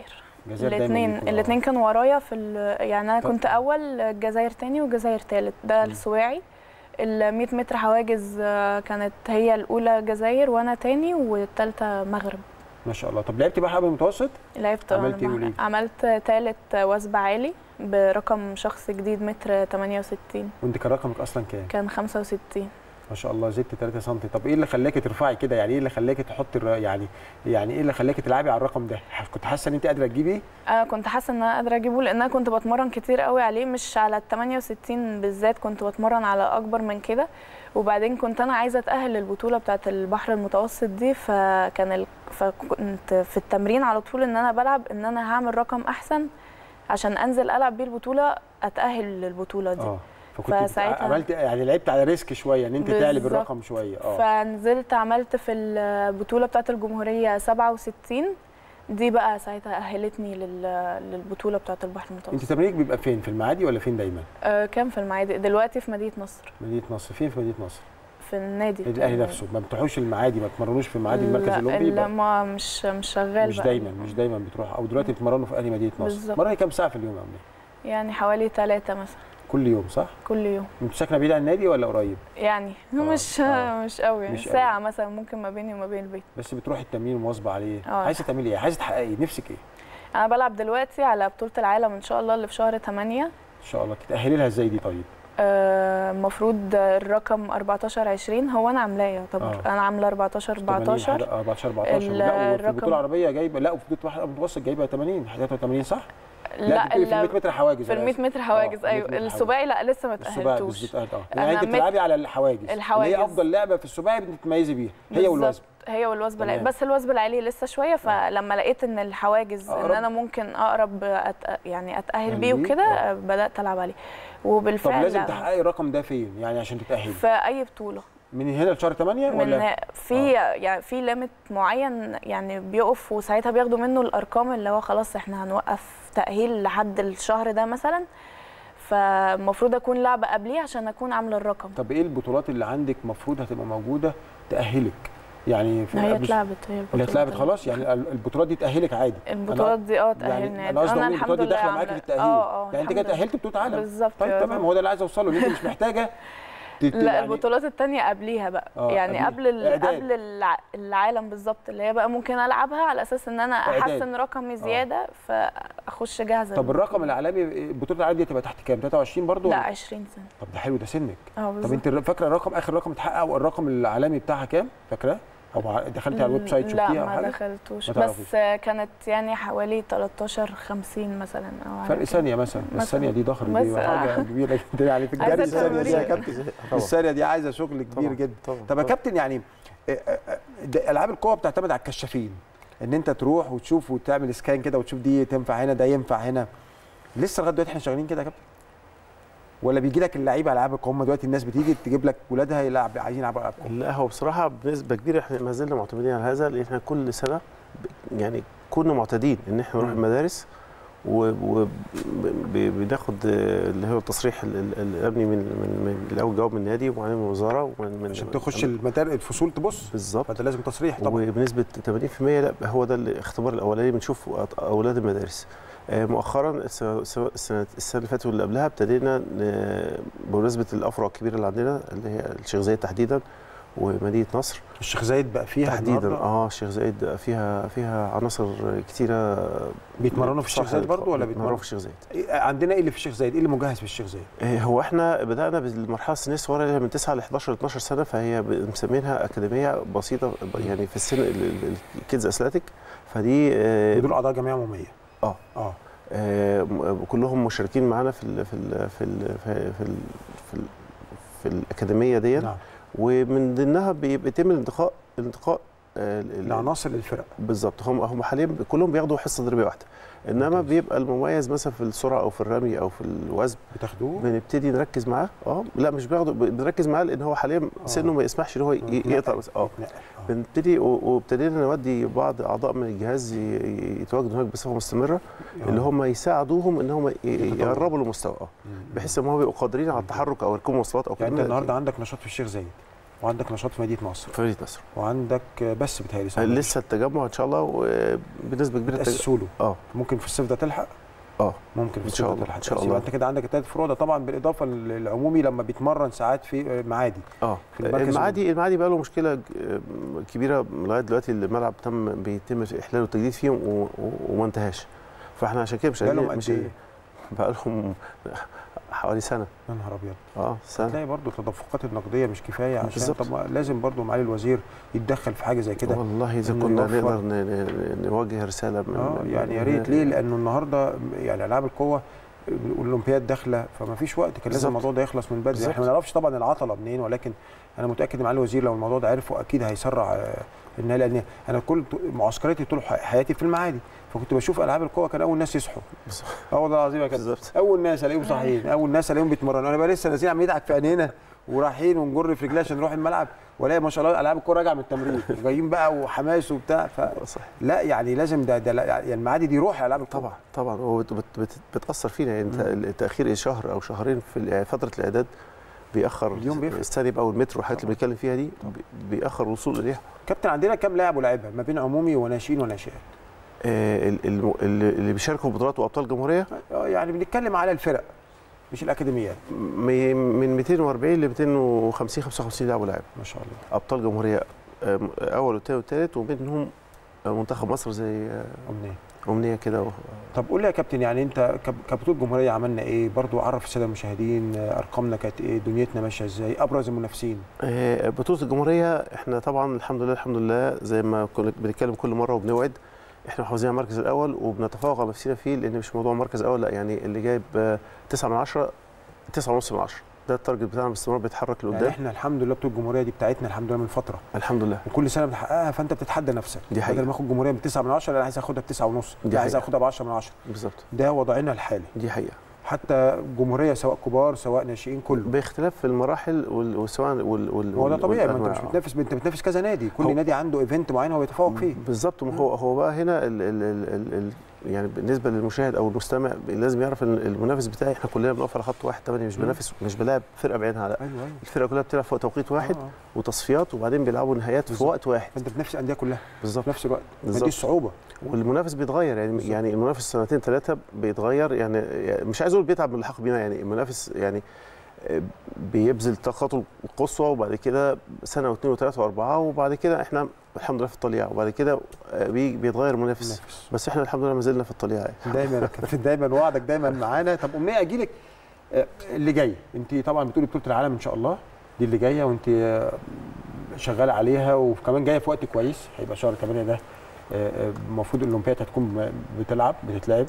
الجزائر دايما الاثنين بيكون- آه. الاثنين كانوا ورايا في ال- يعني انا طب- كنت اول الجزائر تاني والجزائر تالت ده السواعي ال 100 متر حواجز آه، كانت هي الاولى جزائر وانا تاني والتالتة مغرب ما شاء الله طب لعبتي بقى حاجه المتوسط لعبت عملتي أنا إيه وليه؟ عملت تالت وثب عالي برقم شخص جديد متر 68 وانت كان رقمك اصلا كام كان 65 ما شاء الله زدت 3 سم طب ايه اللي خلاكي ترفعي كده يعني ايه اللي خلاكي تحطي الر- يعني يعني ايه اللي خلاكي تلعبي على الرقم ده كنت حاسه ان انت قادره تجيبي انا كنت حاسه ان انا قادره اجيبه لان انا كنت بتمرن كتير قوي عليه مش على ال 68 بالذات كنت بتمرن على اكبر من كده وبعدين كنت انا عايزه اتاهل للبطوله بتاعه البحر المتوسط دي فكان ال... فكنت في التمرين على طول ان انا بلعب ان انا هعمل رقم احسن عشان انزل العب بيه البطوله اتاهل للبطوله دي اه فكنت بت- فساعتها- عملت يعني لعبت على ريسك شويه ان انت تعلي بالظبط. بالرقم شويه اه فنزلت عملت في البطوله بتاعه الجمهوريه 67 دي بقى ساعتها اهلتني لل... للبطوله بتاعه البحر المتوسط انت تمرينك بيبقى فين في المعادي ولا فين دايما آه، كان في المعادي دلوقتي في مدينه نصر مدينه نصر فين في مدينه نصر في النادي النادي الاهلي نفسه ما بتروحوش المعادي ما تمرنوش في المعادي المركز لا الاولمبي لا يبقى ما مش مش شغال مش بقى. دايما مش دايما بتروح او دلوقتي بتمرنوا في اهلي مدينه نصر بالظبط. مرة كام ساعه في اليوم يا امنيه يعني حوالي ثلاثة مثلا كل يوم صح كل يوم انت ساكنه بعيد عن النادي ولا قريب يعني مش آه. مش قوي يعني مش قوي. ساعة مثلا ممكن ما بيني وما بين البيت بس بتروحي التمرين مواظبه عليه آه. عايزه تعملي ايه عايزه تحققي إيه؟ نفسك ايه أنا بلعب دلوقتي على بطولة العالم إن شاء الله اللي في شهر 8 ان شاء الله تتاهلي لها ازاي دي طيب المفروض الرقم 14 20 هو أنا عاملاه يعتبر آه. أنا عاملة 14 14 14 14 ال- لا وفي الرقم- البطوله العربيه جايبه لا وفي بطوله واحد متوسط جايبه 80 83 صح؟ لا بتقولي في ال 100 متر حواجز في ال أنا 100 آسف. متر حواجز آه، 100 أيوه متر السباعي لا لسه ما السباعي تأهلتوش بالظبط اه أنا يعني انت مت- بتلعبي على الحواجز الحواجز. اللي هي افضل لعبه في السباعي بتتميزي بيها هي بالظبط. والوزن هي والوثب العالي تمام. بس الوثب العالي لسه شويه فلما لقيت ان الحواجز ان أقرب. انا ممكن اقرب أت... يعني اتاهل تأهل بيه بيه؟ وكده آه. بدات العب عليه طب وبالفعل لازم لا، تحققي الرقم ده فين يعني عشان تتاهلي في اي بطوله من هنا لشهر 8 من ولا في يعني في ليميت معين يعني بيقف وساعتها بياخدوا منه الارقام اللي هو خلاص احنا هنوقف تاهيل لحد الشهر ده مثلا فالمفروض اكون لعبه قبليه عشان اكون عامله الرقم طب ايه البطولات اللي عندك المفروض هتبقى موجوده تاهلك يعني في هي مش- اتلعبت هي اللي البطولات اتلعبت خلاص يعني ال- البطولات دي تاهلك عادي البطولات دي اه يعني تاهلنا انا قصدي أنا اقول البطولات دي داخله معاكي في عاملة- التاهيل اه اه يعني انت كده الحمد لله. تاهلت بطوله عالم بالظبط طيب آه. تمام هو ده اللي عايز اوصله ان انت مش محتاجه تت- لا يعني البطولات التانية قبليها بقى آه، يعني قبليها. قبل ال... إعداد. قبل الع... العالم بالظبط اللي هي بقى ممكن العبها على اساس ان انا إعداد. احسن رقمي زياده فاخش جاهزه طب الرقم العالمي البطوله العالميه دي تبقى تحت كام 23 برضو لا ولا؟ 20 سنه طب ده حلو ده سنك اه طب بالظبط انت فاكره الرقم اخر رقم اتحقق والرقم العالمي بتاعها كام فاكراه او ع- دخلتي على الويب سايت لا شفتيها او ما حاجه دخلتوش ما بس تعرفيش. كانت يعني حوالي 13 50 مثلا او على فرق كده. ثانيه مثلا بس مثلاً. الثانيه دي ضخم دي بس- حاجه كبيره جدا يعني في عايزة الجري الثانيه دي يا تمرين. كابتن طبعاً. الثانيه دي عايزه شغل كبير طبعاً. جدا طبعاً. طب يا طبعاً. كابتن يعني آه، آه، آه، ده العاب القوه بتعتمد على الكشافين ان انت تروح وتشوف وتعمل سكان كده وتشوف دي تنفع هنا ده ينفع هنا لسه لغايه دلوقتي احنا شغالين كده يا كابتن ولا بيجي لك اللعيبه العاب القوه هم دلوقتي الناس بتيجي تجيب لك ولادها يلعب عايزين يلعبوا العاب قوه لا هو بصراحه بنسبه كبيره احنا ما زلنا معتمدين على هذا لان احنا كل سنه ب- يعني كنا معتادين ان احنا نروح مم. المدارس وبناخد اللي هو التصريح ال- ال- الامني من من من الاول جواب من النادي وبعدين من الوزاره ومن من عشان تخش المدار الفصول تبص بالظبط فانت لازم تصريح طبعا وبنسبه 80% لا هو ده الاختبار الاولاني بنشوف أط- اولاد المدارس آه، مؤخرا الس- سواء السنه السنه اللي فاتت واللي قبلها ابتدينا ن- بمناسبه الافرع الكبيره اللي عندنا اللي هي الشيخ زايد تحديدا ومدينه نصر الشيخ زايد بقى فيها تحديدا النهاردة؟ اه الشيخ زايد فيها فيها عناصر كتيره بيتمرنوا في الشيخ زايد برضو ولا بيتمرنوا بيتمرنوا في الشيخ زايد إيه- عندنا ايه اللي في الشيخ زايد؟ ايه اللي مجهز في الشيخ زايد؟ آه، هو احنا بدانا بالمرحله السنيه الصغيره اللي هي من 9 ل 11 ل 12 سنه فهي ب- مسمينها اكاديميه بسيطه ب- يعني في السن الكيدز اثليتيك فدي آه، ودول اعضاء جمعيه عموميه اه اه آه، م- كلهم مشاركين معانا في ال في ال في ال في ال في, ال في, ال في الاكاديميه دي نعم ومن ضمنها بي- بيتم الانتقاء الانتقاء آه، ال- العناصر للفرق بالظبط هم هم حاليا كلهم بياخدوا حصه تدريبيه واحده انما ممتاز. بيبقى المميز مثلا في السرعه او في الرمي او في الوزن بتاخدوه بنبتدي نركز معاه اه لا مش بناخده ب- بنركز معاه لان هو حاليا سنه ما يسمحش ان هو ي- يقطع بس اه يتنقل. بنبتدي و- وابتدينا نودي بعض اعضاء من الجهاز ي- ي- يتواجدوا هناك بصفه مستمره آه. اللي هم يساعدوهم ان هم ي- يتطوروا. يقربوا للمستوى اه مم. بحيث ان هم بيبقوا قادرين على التحرك او ركوب مواصلات او يعني انت كده. النهارده عندك نشاط في الشيخ زايد وعندك نشاط في مدينه نصر في مدينه نصر وعندك بس بتهيألي صح لسه التجمع ان شاء الله وبنسبه كبيره التج- تأسسوا له اه ممكن في الصيف ده تلحق اه ممكن في ان الصيف شاء ده الله تلحق ان شاء تأسيس. الله يبقى انت كده عندك الثلاث فروع ده طبعا بالاضافه للعمومي لما بيتمرن ساعات في معادي اه في المركز المعادي المعادي بقى له مشكله ج- كبيره لغايه دلوقتي الملعب تم بيتم احلاله والتجديد فيه و- و- وما انتهاش فاحنا عشان كده مش بقالهم قادرين- قد مش إيه؟ بقى لهم حوالي سنه يا نهار ابيض اه سنه هتلاقي برضو التدفقات النقديه مش كفايه عشان بالظبط. طب ما لازم برضو معالي الوزير يتدخل في حاجه زي كده والله اذا إنه كنا يوفر- نقدر ن- ن- نوجه رساله من اه من- يعني يا من- ريت ليه لانه النهارده يعني العاب القوه الاولمبياد داخله فما فيش وقت كان لازم بالظبط. الموضوع ده يخلص من بدري بالظبط. احنا ما نعرفش طبعا العطله منين ولكن انا متاكد ان معالي الوزير لو الموضوع ده عرفه اكيد هيسرع آه، النهايه لان انا كل معسكراتي طول ح- حياتي في المعادي فكنت بشوف العاب القوه كان اول ناس يصحوا اه والله العظيم يا كابتن اول ناس الاقيهم صاحيين اول ناس الاقيهم بيتمرنوا انا بقى لسه نازلين عم يدعك في عينينا ورايحين ونجر في رجلينا عشان نروح الملعب والاقي ما شاء الله العاب الكوره راجعه من التمرين جايين بقى وحماس وبتاع ف لا يعني لازم ده ده لا- يعني المعادي دي روح العاب الكوره طبعا طبعا هو بت- بت- بت- بتاثر فينا يعني انت التاخير شهر او شهرين في ال- يعني فتره الاعداد بيأخر اليوم بيفرق. السالب او المتر والحاجات اللي بنتكلم فيها دي بي- بيأخر الوصول اليها كابتن عندنا كام لاعب ولاعيبه ما بين عمومي وناشئين وناشئات آه، ال- الم- اللي اللي بيشاركوا في بطولات وابطال جمهوريه اه يعني بنتكلم على الفرق مش الاكاديميات م- من 240 ل 250 55 لاعب ولاعب ما شاء الله ابطال جمهوريه آه، اول والثاني والثالث ومنهم آه، منتخب مصر زي آه، امنيه امنيه كده و- طب قول لي يا كابتن يعني انت كب- كبطوله جمهوريه عملنا ايه برضو عرف الساده المشاهدين آه، ارقامنا كانت ايه دنيتنا ماشيه ازاي ابرز المنافسين آه، بطولة الجمهورية احنا طبعا الحمد لله الحمد لله زي ما كنا بنتكلم كل مرة وبنوعد احنا محافظين على المركز الأول وبنتفوق على نفسنا فيه لأن مش موضوع مركز أول لا يعني اللي جايب آه، تسعة من عشرة تسعة ونص من عشرة ده التارجت بتاعنا باستمرار بيتحرك يعني لقدام احنا الحمد لله بطوله الجمهوريه دي بتاعتنا الحمد لله من فتره الحمد لله وكل سنه بنحققها فانت بتتحدى نفسك دي حقيقة. بدل ما اخد جمهوريه ب 9 من 10 انا عايز اخدها ب 9 ونص دي دي عايز حقيقة. اخدها ب 10 من 10 بالظبط ده وضعنا الحالي دي حقيقة حتى جمهوريه سواء كبار سواء ناشئين كله باختلاف في المراحل وال- وسواء وال وال هو ده طبيعي ما انت والأنواع. مش بتنافس انت بتنافس كذا نادي كل هو- نادي عنده ايفنت معين هو يتفوق فيه بالظبط ما هو هو بقى هنا ال ال ال ال ال يعني بالنسبه للمشاهد او المستمع لازم يعرف ان المنافس بتاعي احنا كلنا بنقف على خط واحد تمام مش مم. بنافس مش بلاعب فرقه بعينها لا ايوه ايوه الفرقه كلها بتلعب في توقيت واحد آه. وتصفيات وبعدين بيلعبوا نهائيات في بالظبط. وقت واحد انت بتنافس الانديه كلها بالظبط في نفس الوقت ما دي بالظبط. الصعوبه والمنافس بيتغير يعني بالظبط. يعني المنافس سنتين ثلاثه بيتغير يعني يعني مش عايز اقول بيتعب من الحق بينا يعني المنافس يعني آه، بيبذل طاقته القصوى وبعد كده سنه واثنين وثلاثه واربعه وبعد كده احنا الحمد لله في الطليعه وبعد كده آه، بي- بيتغير المنافس منافس. بس احنا الحمد لله ما زلنا في الطليعه يعني. دايما يا كابتن دايما وعدك دايما معانا طب امنيه اجي لك آه، اللي جاي انت طبعا بتقولي بطوله العالم ان شاء الله دي اللي جايه وانت آه، شغاله عليها وكمان جايه في وقت كويس هيبقى شهر 8 ده آه، آه، المفروض الاولمبياد هتكون م- بتلعب بتتلعب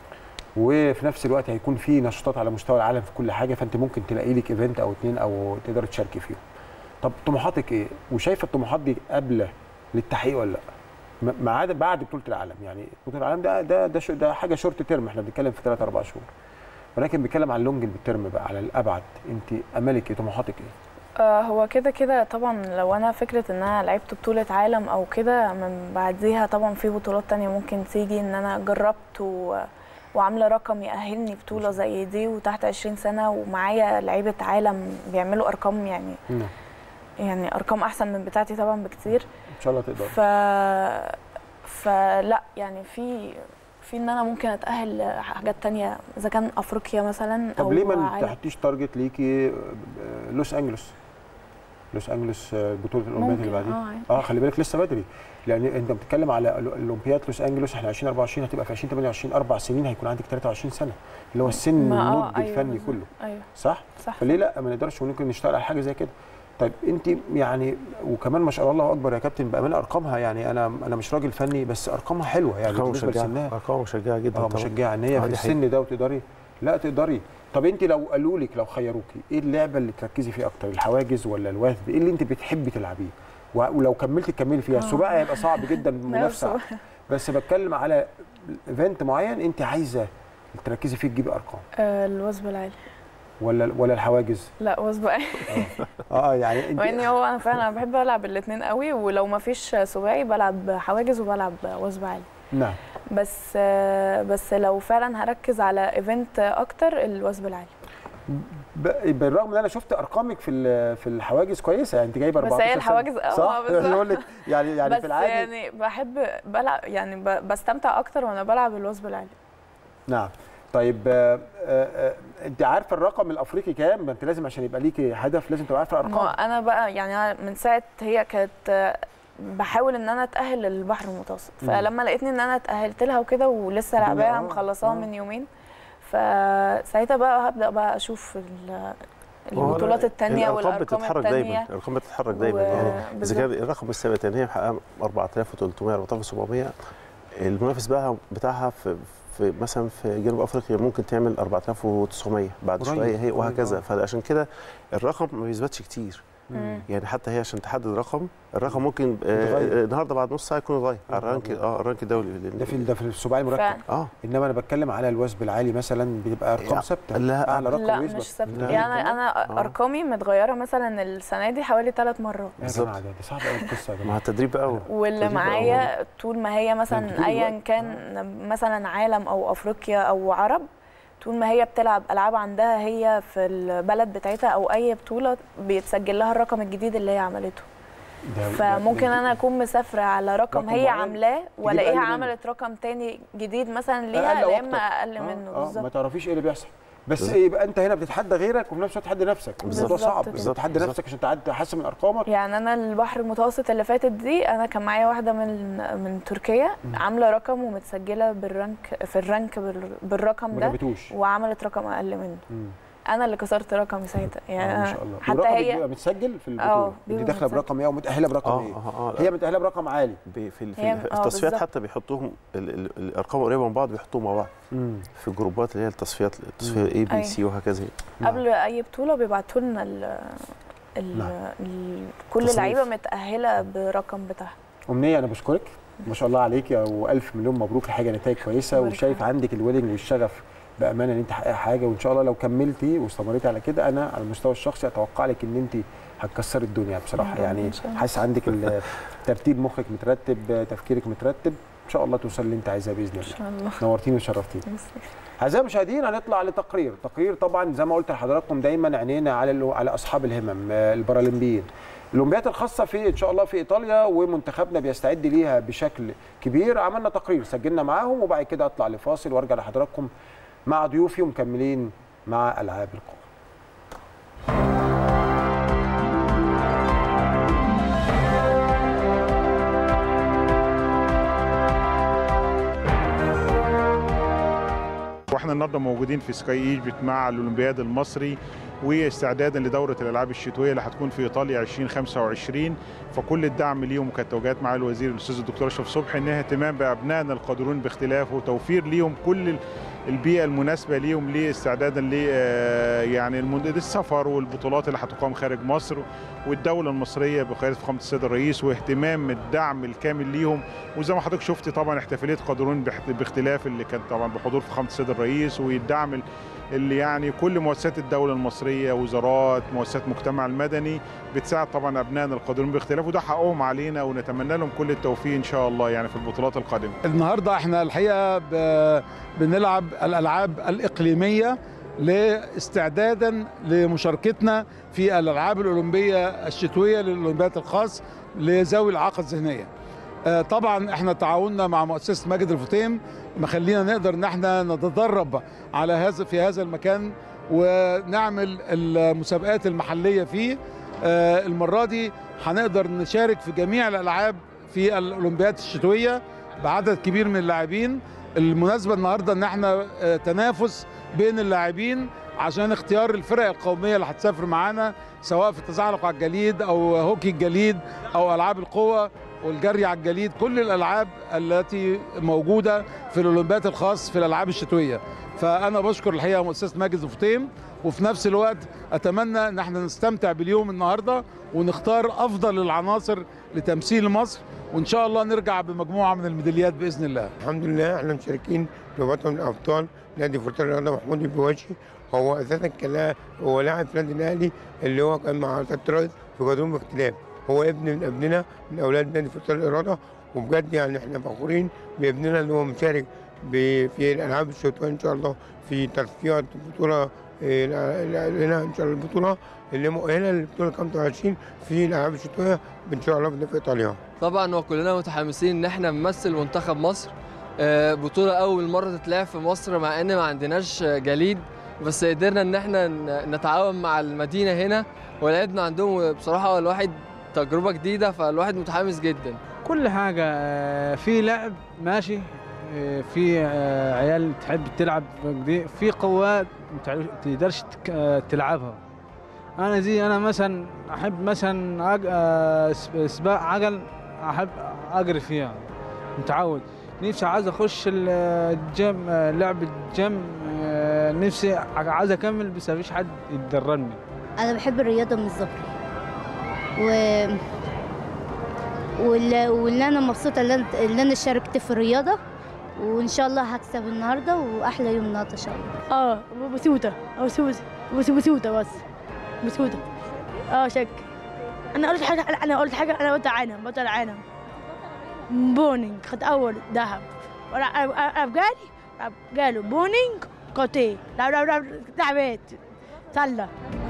وفي نفس الوقت هيكون في نشاطات على مستوى العالم في كل حاجه فانت ممكن تلاقي لك ايفنت او اتنين او تقدر تشاركي فيهم طب طموحاتك ايه وشايفه الطموحات دي قابله للتحقيق ولا لا م- ما عدا بعد بطوله العالم يعني بطوله العالم ده ده ده, شو ده حاجه شورت تيرم احنا بنتكلم في 3 4 شهور ولكن بنتكلم على اللونج بالترم بقى على الابعد انت امالك ايه طموحاتك ايه آه، هو كده كده طبعا لو انا فكره ان انا لعبت بطوله عالم او كده من بعديها طبعا في بطولات تانية ممكن تيجي ان انا جربت و... وعامله رقم يأهلني بطوله زي دي وتحت 20 سنه ومعايا لعيبه عالم بيعملوا ارقام يعني نعم. يعني ارقام احسن من بتاعتي طبعا بكتير ان شاء الله تقدر ف فلا يعني في في ان انا ممكن اتاهل لحاجات تانية اذا كان افريقيا مثلا طب او ليه ما عالم. تحطيش تارجت ليكي آه، لوس انجلوس لوس انجلوس آه، بطوله الاولمبياد اللي ممكن، بعديها اه عادي. اه خلي بالك لسه بدري لان انت بتتكلم على ال- الاولمبياد لوس انجلوس احنا 2024 هتبقى في 2028 اربع سنين هيكون عندك 23 سنه اللي هو السن ما اه النضج ايوه الفني بالظبط. كله ايوه صح؟ صح فليه لا ما نقدرش ممكن نشتغل على حاجه زي كده طيب انت يعني وكمان ما شاء الله اكبر يا كابتن بامانه ارقامها يعني انا انا مش راجل فني بس ارقامها حلوه يعني ارقام بالنسبه مشجعه لسنها ارقام مشجعه جدا اه طبعا مشجعه ان هي آه، في دي السن ده وتقدري لا تقدري طب انت لو قالوا لك لو خيروكي ايه اللعبه اللي تركزي فيها اكتر الحواجز ولا الوثب ايه اللي انت بتحبي تلعبيه و- ولو كملتي تكملي فيها آه. السباق هيبقى صعب جدا المنافسه السباق. بس بتكلم على ايفنت معين انت عايزه تركزي فيه تجيبي ارقام آه، الوثب العالي ولا ولا الحواجز لا وثب عالي اه يعني انت مع اني هو انا فعلا أنا بحب العب الاثنين قوي ولو ما فيش سباعي بلعب حواجز وبلعب وثب عالي نعم بس آه، بس لو فعلا هركز على ايفنت اكتر الوثب العالي ب- بالرغم ان انا شفت ارقامك في ال- في الحواجز كويسه يعني انت جايبه بس 14 هي سنة. الحواجز اه صح بالظبط. يقول لك يعني يعني بس في العادي يعني بحب بلعب يعني ب- بستمتع اكتر وانا بلعب الوثب العالي نعم طيب آه، آه، آه، انت عارفه الرقم الافريقي كام ما انت لازم عشان يبقى ليكي هدف لازم تبقى عارفه ما الارقام انا بقى يعني أنا من ساعه هي كانت آه، بحاول ان انا اتاهل للبحر المتوسط مم. فلما لقيتني ان انا اتاهلت لها وكده ولسه الدنيا- لعباها آه، مخلصاها آه. من يومين فساعتها بقى هبدا بقى اشوف ال- هو البطولات التانية الارقام والارقام بتتحرك دايما التانية الارقام بتتحرك دايما و- يعني اذا بالظبط. كان الرقم الثابت يعني هي محققه 4300 4700 المنافس بقى بتاعها في في مثلا في جنوب افريقيا ممكن تعمل 4900 بعد قريب، شويه هي قريب، وهكذا آه. فعشان كده الرقم ما بيثبتش كتير مم. يعني حتى هي عشان تحدد رقم الرقم ممكن آه، يتغير. آه، النهارده بعد نص ساعه يكون اتغير على الرانك اه الرانك الدولي لأن- ده في ده في السباعي المركب فعلا. اه انما انا بتكلم على الوثب العالي مثلا بتبقى ارقام لا، ثابته لا، اعلى رقم لا يثبت. مش ثابته لا. يعني انا آه. ارقامي متغيره مثلا السنه دي حوالي ثلاث مرات يا بالظبط. جماعه ده ده صعب قوي القصه يا مع جماعه التدريب بقى واللي تدريب بقى معايا طول ما هي ده مثلا طول ايا الوقت. كان مثلا عالم او افريقيا او عرب طول ما هي بتلعب العاب عندها هي في البلد بتاعتها او اي بطوله بيتسجل لها الرقم الجديد اللي هي عملته ده- ده- فممكن ده- انا اكون مسافره على رقم, رقم هي معين عاملاه أقل والاقيها منه. عملت رقم تاني جديد مثلا ليها أقل أو يا اما أكتر. اقل آه، منه اه ما بالظبط تعرفيش ايه اللي بيحصل بس بالظبط. يبقى انت هنا بتتحدى غيرك وفي نفس الوقت تحدي نفسك الموضوع بالظبط صعب كده. انت تحدي بالظبط. نفسك عشان تعد- تحسن من ارقامك يعني انا البحر المتوسط اللي فاتت دي انا كان معايا واحده من من تركيا عامله رقم ومتسجله بالرانك في الرانك بال- بالرقم ما ده جابتوش وعملت رقم اقل منه مم. انا اللي كسرت رقمي ساعتها يعني آه ما أنا شاء الله حتى والرقم هي بيبقى متسجل في آه، البطوله انت بيبقى داخله متسجل. برقم ايه ومتاهله برقم اه ايه اه اه هي متاهله برقم عالي بي- في ال- في هي- ال- في آه، التصفيات بالظبط. حتى بيحطوهم ال- ال- الارقام قريبه من بعض بيحطوهم مع بعض مم. في الجروبات اللي هي التصفيات التصفيه اي بي أيوة. سي وهكذا قبل اي بطوله بيبعتوا لنا ال ال نعم. ال كل تصنيف. لعيبه متاهله برقم بتاعها امنيه انا بشكرك ما شاء الله عليك والف مليون مبروك حاجه نتائج كويسه بارك وشايف عندك الويلنج والشغف بامانه ان انت تحققي حاجه وان شاء الله لو كملتي واستمريتي على كده انا على المستوى الشخصي اتوقع لك ان انت هتكسري الدنيا بصراحه ربنا يعني إن شاء الله. حاسس عندك ال- ترتيب مخك مترتب تفكيرك مترتب ان شاء الله توصل اللي انت عايزاه باذن ان الله شاء الله نورتيني وشرفتيني اعزائي المشاهدين هنطلع لتقرير تقرير طبعا زي ما قلت لحضراتكم دايما عينينا على ال- على اصحاب الهمم آه، البارالمبيين الاولمبيات الخاصه في ان شاء الله في ايطاليا ومنتخبنا بيستعد ليها بشكل كبير عملنا تقرير سجلنا معاهم وبعد كده اطلع لفاصل وارجع لحضراتكم مع ضيوفي ومكملين مع العاب القوى واحنا النهارده موجودين في سكاي ايجيبت مع الاولمبياد المصري واستعدادا لدوره الالعاب الشتويه اللي هتكون في ايطاليا 2025 فكل الدعم ليهم وكانت توجيهات معالي الوزير الاستاذ الدكتور اشرف صبحي انها اهتمام بابنائنا القادرون باختلافه وتوفير ليهم كل البيئه المناسبه ليهم لاستعدادا ل آه، يعني المن- السفر والبطولات اللي هتقام خارج مصر والدوله المصريه بقياده فخامه السيد الرئيس واهتمام الدعم الكامل ليهم وزي ما حضرتك شفت طبعا احتفاليه قادرون باحت- باختلاف اللي كانت طبعا بحضور فخامه السيد الرئيس والدعم ال- اللي يعني كل مؤسسات الدوله المصريه وزارات مؤسسات المجتمع المدني بتساعد طبعا ابنائنا القادرون باختلاف وده حقهم علينا ونتمنى لهم كل التوفيق ان شاء الله يعني في البطولات القادمه النهارده احنا الحقيقه ب- بنلعب الالعاب الاقليميه لاستعدادا لمشاركتنا في الالعاب الاولمبيه الشتويه للاولمبياد الخاص لذوي الاعاقه الذهنيه. آه، طبعا احنا تعاوننا مع مؤسسه ماجد الفطيم مخلينا نقدر ان احنا نتدرب على هذا في هذا المكان ونعمل المسابقات المحليه فيه آه، المره دي هنقدر نشارك في جميع الالعاب في الاولمبياد الشتويه بعدد كبير من اللاعبين المناسبه النهارده ان احنا آه، تنافس بين اللاعبين عشان اختيار الفرق القوميه اللي هتسافر معانا سواء في التزحلق على الجليد او هوكي الجليد او العاب القوه والجري على الجليد كل الالعاب التي موجوده في الاولمبياد الخاص في الالعاب الشتويه فانا بشكر الحقيقه مؤسسه ماجد الفطيم وفي نفس الوقت اتمنى ان احنا نستمتع باليوم النهارده ونختار افضل العناصر لتمثيل مصر وان شاء الله نرجع بمجموعه من الميداليات باذن الله الحمد لله احنا مشاركين في بطل الابطال نادي فرطان الرياضه محمود البواشي هو اساسا كان لاعب- هو لاعب في النادي الاهلي اللي هو كان مع سياده الرئيس في قانون باختلاف هو ابن من ابننا من اولاد نادي فرطان الرياضه وبجد يعني احنا فخورين بابننا اللي هو مشارك ب- في الالعاب الشتويه ان شاء الله في تصفيات بطوله إيه، لا- لا- لنا ان شاء الله البطوله اللي مؤهله للبطوله 25 في الالعاب الشتويه ان شاء الله في ايطاليا طبعا وكلنا متحمسين ان احنا نمثل منتخب مصر آه، بطولة أول مرة تتلعب في مصر مع إن ما عندناش آه، جليد بس قدرنا إن احنا ن- نتعاون مع المدينة هنا ولعبنا عندهم وبصراحة الواحد تجربة جديدة فالواحد متحمس جدا كل حاجة آه، في لعب ماشي آه، في آه، عيال تحب تلعب دي في قوات ما تعرف- تقدرش تك- آه، تلعبها انا زي انا مثلا احب مثلا أج- آه، س- سباق عجل احب اجري فيها متعود نفسي عايز اخش ال- الجيم آه، لعب الجيم آه، نفسي عايز اكمل بس مفيش حد يتدربني انا بحب الرياضه من صغري و واللي واللي انا مبسوطه اللي انا اللي انا شاركت في الرياضه وان شاء الله هكسب النهارده واحلى يوم النهارده ان شاء الله اه بسيوطة او سوسي بس بسيوطة بس بسيوطة اه شك انا قلت حاجة انا قلت حاجة انا قلت عالم بطل عالم بونينج خد اول ذهب ولا افغاني قالوا بونينج كوتي لعب لعب لعب لعبت سلة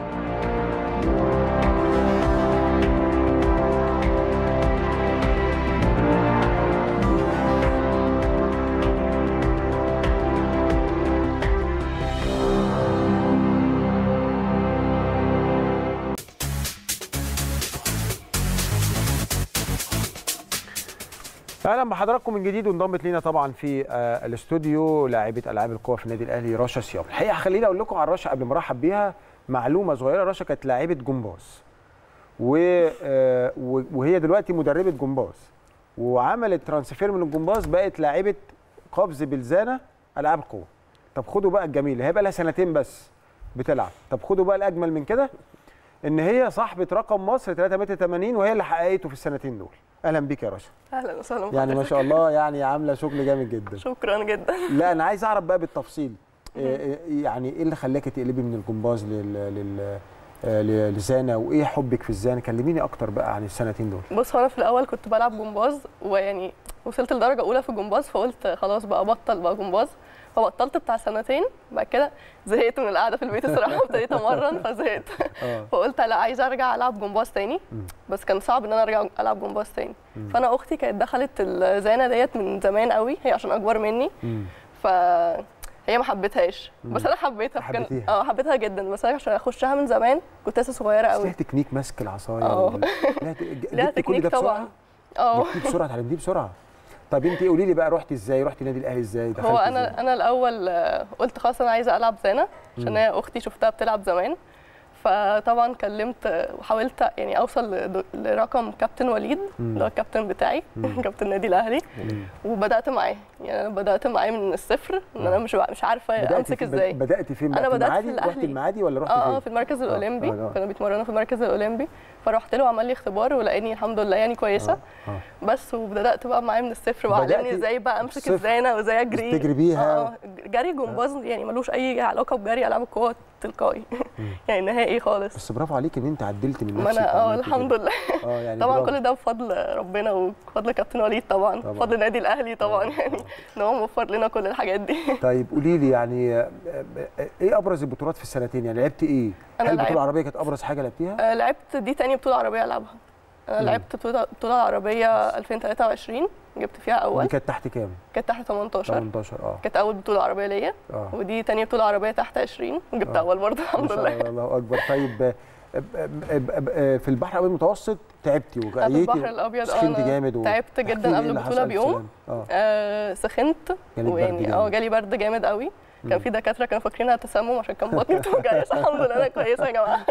اهلا بحضراتكم من جديد وانضمت لينا طبعا في آه، الاستوديو لاعبه العاب القوى في النادي الاهلي رشا صيام الحقيقه خليني اقول لكم على رشا قبل ما ارحب بيها معلومه صغيره رشا كانت لاعبه جمباز و... آه، و- وهي دلوقتي مدربه جمباز وعملت ترانسفير من الجمباز بقت لاعبه قفز بلزانه العاب القوه طب خدوا بقى الجميل هي بقى لها سنتين بس بتلعب طب خدوا بقى الاجمل من كده ان هي صاحبه رقم مصر 3 متر 80 وهي اللي حققته في السنتين دول اهلا بيك يا رشا اهلا وسهلا يعني ما بحضرتك. شاء الله يعني عامله شغل جامد جدا شكرا جدا لا انا عايز اعرف بقى بالتفصيل إيه- إيه- يعني ايه اللي خلاكي تقلبي من الجمباز لل لل آه، ل- لزانا وايه حبك في الزانا كلميني اكتر بقى عن السنتين دول بص هو انا في الاول كنت بلعب جمباز ويعني وصلت لدرجه اولى في الجمباز فقلت خلاص بقى بطل بقى جمباز فبطلت بتاع سنتين بعد كده زهقت من القعده في البيت الصراحه ابتديت امرن فزهقت اه فقلت لا عايزه ارجع العب جمباز تاني بس كان صعب ان انا ارجع العب جمباز تاني مم. فانا اختي كانت دخلت الزانه ديت من زمان قوي هي عشان اكبر مني ف هي ما حبتهاش بس مم. انا حبيتها فكان- حبيتيها. اه حبيتها جدا بس انا عشان اخشها من زمان كنت لسه صغيره بس قوي ليها تكنيك ماسك العصايه اه. وال- ليها ت- ج- ليها جبتي كل تكنيك ده بسرعه طبعا اه جبتيه بسرعه اتعلمتيه بسرعه طب انت قولي لي بقى رحتي ازاي رحتي النادي الاهلي ازاي دخلتي هو ازاي؟ انا انا الاول آه، قلت خلاص انا عايزه العب زانه عشان مم. هي اختي شفتها بتلعب زمان فطبعا كلمت آه، وحاولت يعني اوصل لد- لرقم كابتن وليد مم. اللي هو الكابتن بتاعي مم. كابتن النادي الاهلي مم. وبدات معاه يعني انا بدات معاه من الصفر ان انا مش مش عارفه بدأتي امسك في- ازاي بدأتي فين بقى؟ انا في بدات في المعادي؟ رحتي الاهلي المعادي ولا رحتي اه فين؟ اه في المركز آه، الاولمبي آه، آه. كانوا بيتمرنوا في المركز الاولمبي فرحت له وعمل لي اختبار ولقاني الحمد لله يعني كويسه آه. بس وبدات بقى معاه من الصفر وعلمني بدأتي ازاي بقى امسك الصفر. الزانه وازاي اجري تجري بيها. اه جري جمباز يعني ملوش اي علاقه بجري العاب القوه تلقائي يعني نهائي خالص بس برافو عليك ان انت عدلت من ما نفسك انا اه وعملتي الحمد كده. لله اه يعني طبعا برافو. كل ده بفضل ربنا وبفضل كابتن وليد طبعا طبعاً. بفضل النادي الاهلي طبعا يعني ان هو موفر لنا كل الحاجات دي طيب قولي لي يعني آه، آه، ايه ابرز البطولات في السنتين يعني لعبتي ايه؟ أنا هل البطوله لعبت- العربيه كانت ابرز حاجه لعبتيها؟ آه، لعبت دي تاني بطوله عربيه العبها انا مم. لعبت بطوله بطوله عربيه 2023 جبت فيها اول ودي كانت تحت كام؟ كانت تحت 18 18 اه كانت اول بطوله عربيه ليا اه ودي تاني بطوله عربيه تحت 20 وجبت آه. اول برضه ما الحمد شاء لله الله الله اكبر طيب آه، آه، آه، آه، آه، في البحر الابيض المتوسط تعبتي في وجيتي البحر الابيض آه، سخنتي أنا جامد و... تعبت احكي جدا لي قبل إيه اللي البطوله حصل؟ بيوم سلام. اه آه سخنت جالك برد ويعني اه جامد. جالي برد جامد قوي مم. كان في دكاتره كانوا فاكرينها تسمم عشان كان بطني بتوجعني بس الحمد لله انا كويسه يا جماعه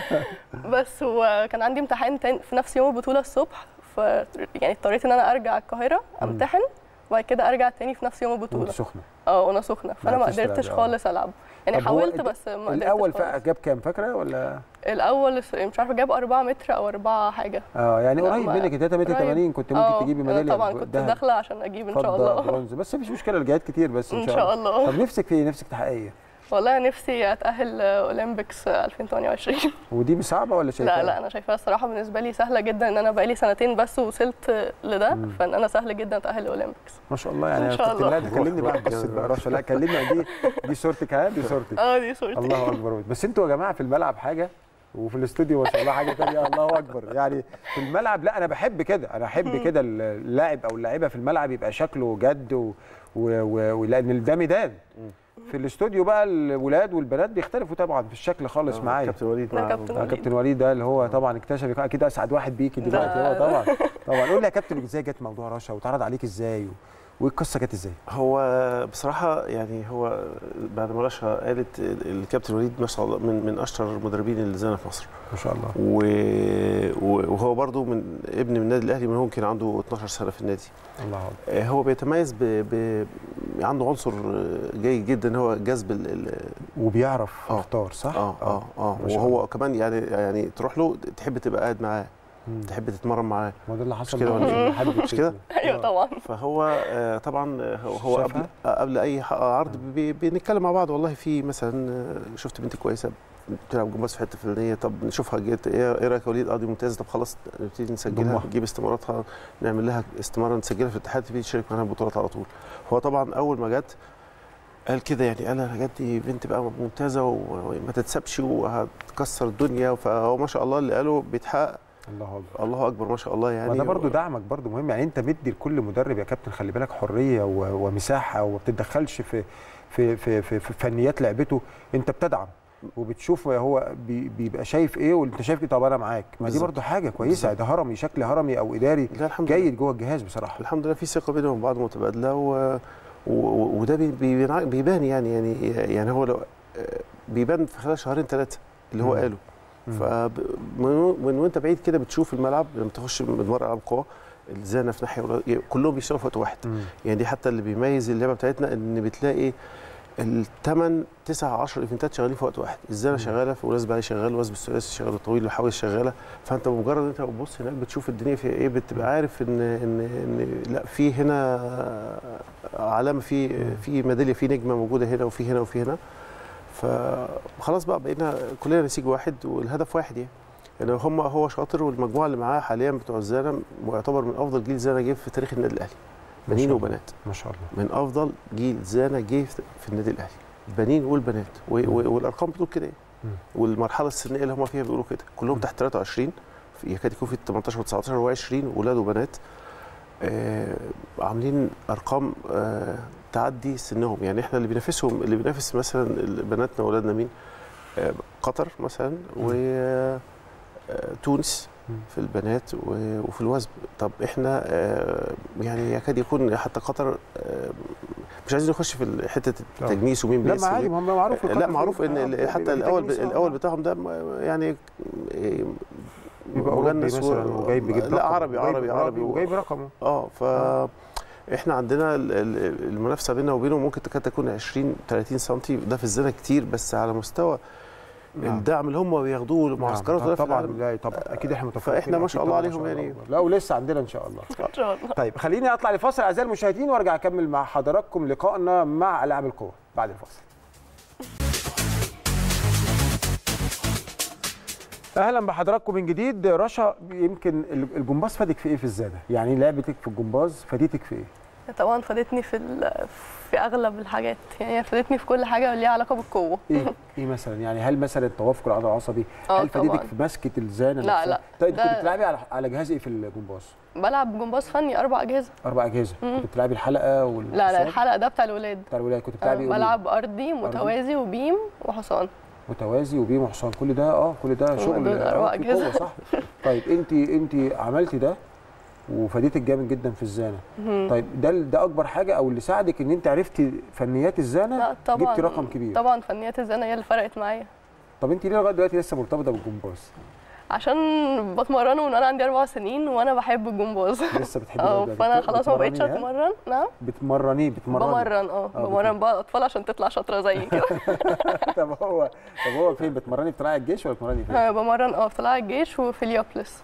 بس وكان عندي امتحان تاني في نفس يوم البطوله الصبح ف يعني اضطريت ان انا ارجع القاهره امتحن وبعد كده ارجع تاني في نفس يوم البطوله وانت سخنه اه وانا سخنه فانا ما عرفتيش قدرتش تلعبي، آه. خالص العب يعني طب هو حاولت أنت بس ما قدرتش الاول خالص. فا- جاب كام فاكره ولا الاول مش عارفه جاب 4 متر او 4 حاجه اه يعني لا، قريب ما- منك 3 متر قريب. 80 كنت آه، ممكن تجيبي آه، ميداليه طبعا كنت دهب. داخله عشان اجيب ان شاء فضة، الله برونز بس مفيش مشكله الجهات كتير بس ان إن شاء شاء الله الله. طب نفسك في ايه نفسك تحققي ايه والله نفسي اتاهل اولمبيكس 2028 ودي مش صعبه ولا شايفها لا لا انا شايفاها الصراحه بالنسبه لي سهله جدا ان انا بقالي سنتين بس وصلت لده مم. فان انا سهل جدا اتاهل الاولمبيكس ما شاء الله يعني إن شاء كابتن الله. لا كلمني بقى عن قصه بقى رشا لا كلمني دي دي صورتك ها دي صورتك اه دي صورتي الله اكبر بس انتوا يا جماعه في الملعب حاجه وفي الاستوديو ما شاء الله حاجه ثانيه الله اكبر يعني في الملعب لا انا بحب كده انا احب مم. كده اللاعب او اللاعيبه في الملعب يبقى شكله جد و... و... و... لان ده ميدان في الاستوديو بقى الولاد والبنات بيختلفوا طبعا في الشكل خالص آه، معايا كابتن وليد ده مع- كابتن آه، وليد. كابتن وليد ده اللي هو طبعا اكتشف اكيد اسعد واحد بيكي دلوقتي ده- هو طبعا طبعا قول لي يا كابتن ازاي جت موضوع رشا واتعرض عليك ازاي و... والقصه جت ازاي؟ هو بصراحة يعني هو بعد ما رشا قالت الكابتن وليد ما شاء الله من من أشطر المدربين اللي زينا في مصر ما شاء الله و... و- وهو برضو من ابن من النادي الأهلي من هو يمكن عنده 12 سنة في النادي الله اكبر آه، هو بيتميز ب... ب... عنده عنصر جيد جدا هو جذب ال... ال... وبيعرف آه. يختار صح؟ اه اه اه ما شاء وهو كمان يعني يعني تروح له تحب تبقى قاعد معاه مم. تحب تتمرن معاه ما ده اللي حصل كده معايا. ولا إيه؟ حد مش كده؟ ايوه طبعا فهو آه، طبعا آه، هو هو قبل شافها؟ آه، قبل اي ح- عرض بي- بنتكلم مع بعض والله في مثلا آه، شفت بنت كويسه بتلعب جمباز في حته فلانيه طب نشوفها جت ايه إيه رايك يا وليد اه دي ممتازه طب خلاص نبتدي نسجلها ضمها. نجيب استماراتها نعمل لها استماره نسجلها في الاتحاد تبتدي تشارك معانا البطولات على طول هو طبعا اول ما جت قال كده يعني قال انا جت دي بنت بقى ممتازه و- وما تتسابش وهتكسر الدنيا فهو ما شاء الله اللي قاله بيتحقق الله اكبر الله اكبر ما شاء الله يعني ما ده برضو و- دعمك برضو مهم يعني انت مدي لكل مدرب يا كابتن خلي بالك حريه و- ومساحه وما بتتدخلش في في في في, في فنيات لعبته انت بتدعم وبتشوف هو بي- بيبقى شايف ايه وانت شايف ايه طب انا معاك ما دي بالظبط. برضو حاجه كويسه ده هرمي شكل هرمي او اداري لا الحمد لله جيد جوه الجهاز بصراحه الحمد لله في ثقه بينهم وبين بعض متبادله و... و... وده بي... بي... بيبان يعني يعني يعني هو لو بيبان في خلال شهرين ثلاثه اللي هو مم. قاله مم. ف من من وانت بعيد كده بتشوف الملعب لما تخش من العاب قوه الزانه في ناحيه ولا- كلهم بيشتغلوا في وقت واحد مم. يعني دي حتى اللي بيميز اللعبه بتاعتنا ان بتلاقي الثمان تسع 10 ايفنتات شغالين في وقت واحد الزانه مم. شغاله في ولاس بقى شغال ولاس بالثلاثي شغال الطويل والحواس شغاله فانت بمجرد انت بتبص هناك بتشوف الدنيا فيها ايه بتبقى عارف ان ان ان لا في هنا علامه في في ميداليه في نجمه موجوده هنا وفي هنا وفي هنا فخلاص بقى بقينا كلنا نسيج واحد والهدف واحد يعني يعني هم هو شاطر والمجموعه اللي معاه حاليا بتوع الزانه معتبر من افضل جيل زانه جه في تاريخ النادي الاهلي ما بنين شاء الله. وبنات ما شاء الله من افضل جيل زانه جه في في النادي الاهلي البنين والبنات و- و- والارقام بتقول كده مم. والمرحله السنيه اللي هم فيها بيقولوا كده كلهم تحت 23 في- يكاد يكون في 18 و19 و20 ولاد وبنات آه عاملين ارقام آه تعدي سنهم يعني احنا اللي بينافسهم اللي بينافس مثلا بناتنا واولادنا مين آه قطر مثلا و آه، تونس مم. في البنات و- وفي الوزن طب احنا آه، يعني يكاد يكون حتى قطر آه، مش عايزين نخش في حته التجنيس ومين لا بيكسب ما عادي ومين- ما هم معروف لا القطر معروف فيه- ان آه، ال- حتى بيبقى الاول تجنيس، آه. الاول بتاعهم ده م- يعني آه، بيبقى أوروبي مجنس و- مثلا وجايب بيجيب لا رقم، عربي وجايب عربي عربي و- وجايب رقمه اه ف احنا عندنا ال- ال- المنافسه بيننا وبينهم ممكن تكاد تكون 20 30 سم ده في الزنا كتير بس على مستوى نعم. الدعم اللي هم بياخدوه لمعسكرات نعم. وده في طبعا العالم. لا طبعا اكيد احنا متفقين فاحنا ما أكيد شاء الله طبعاً، ما عليهم شاء يعني الله. لا ولسه عندنا ان شاء الله ان شاء الله طيب خليني اطلع لفاصل اعزائي المشاهدين وارجع اكمل مع حضراتكم لقائنا مع العاب القوه بعد الفاصل اهلا بحضراتكم من جديد رشا يمكن الجمباز فادك في ايه في الزاده يعني لعبتك في الجمباز فادتك في ايه طبعا فادتني في ال- في اغلب الحاجات يعني فادتني في كل حاجه ليها علاقه بالقوه ايه ايه مثلا يعني هل مثلا التوافق العضلي العصبي آه هل فادتك طبعاً. في مسكه الزانه لا، نفسها؟ لا. طيب انت ده- كنت بتلعبي على على جهاز ايه في الجمباز بلعب جمباز فني اربع اجهزه اربع اجهزه مم. كنت بتلعبي الحلقه وال لا لا الحلقه ده بتاع الولاد بتاع الولاد كنت آه، بتلعبي إيه؟ بلعب ارضي متوازي وبيم وحصان متوازي وبيم وحصان كل ده اه كل ده شغل دول آه، أربع في أجهزة. قوة، صح طيب انت انت عملتي ده وفادتك جامد جدا في الزانه مهم. طيب ده ده اكبر حاجه او اللي ساعدك ان انت عرفتي فنيات الزانه لا طبعا جبتي رقم كبير طبعا فنيات الزنا هي اللي فرقت معايا طب انت ليه لغايه دلوقتي لسه مرتبطه بالجمباز عشان بتمرنه من وانا عندي اربع سنين وانا بحب الجمباز لسه بتحبي اه الرياضة دي. فانا بت- خلاص ما بقتش بتمرنيها؟ اتمرن نعم بتمرنيه بتمرني بمرن اه آه، بمرن بقى اطفال عشان تطلع شاطره زي كده طب هو طب هو فين بتمرني في طلائع الجيش ولا بتمرني فين؟ آه، بمرن اه في طلائع الجيش وفي اليابلس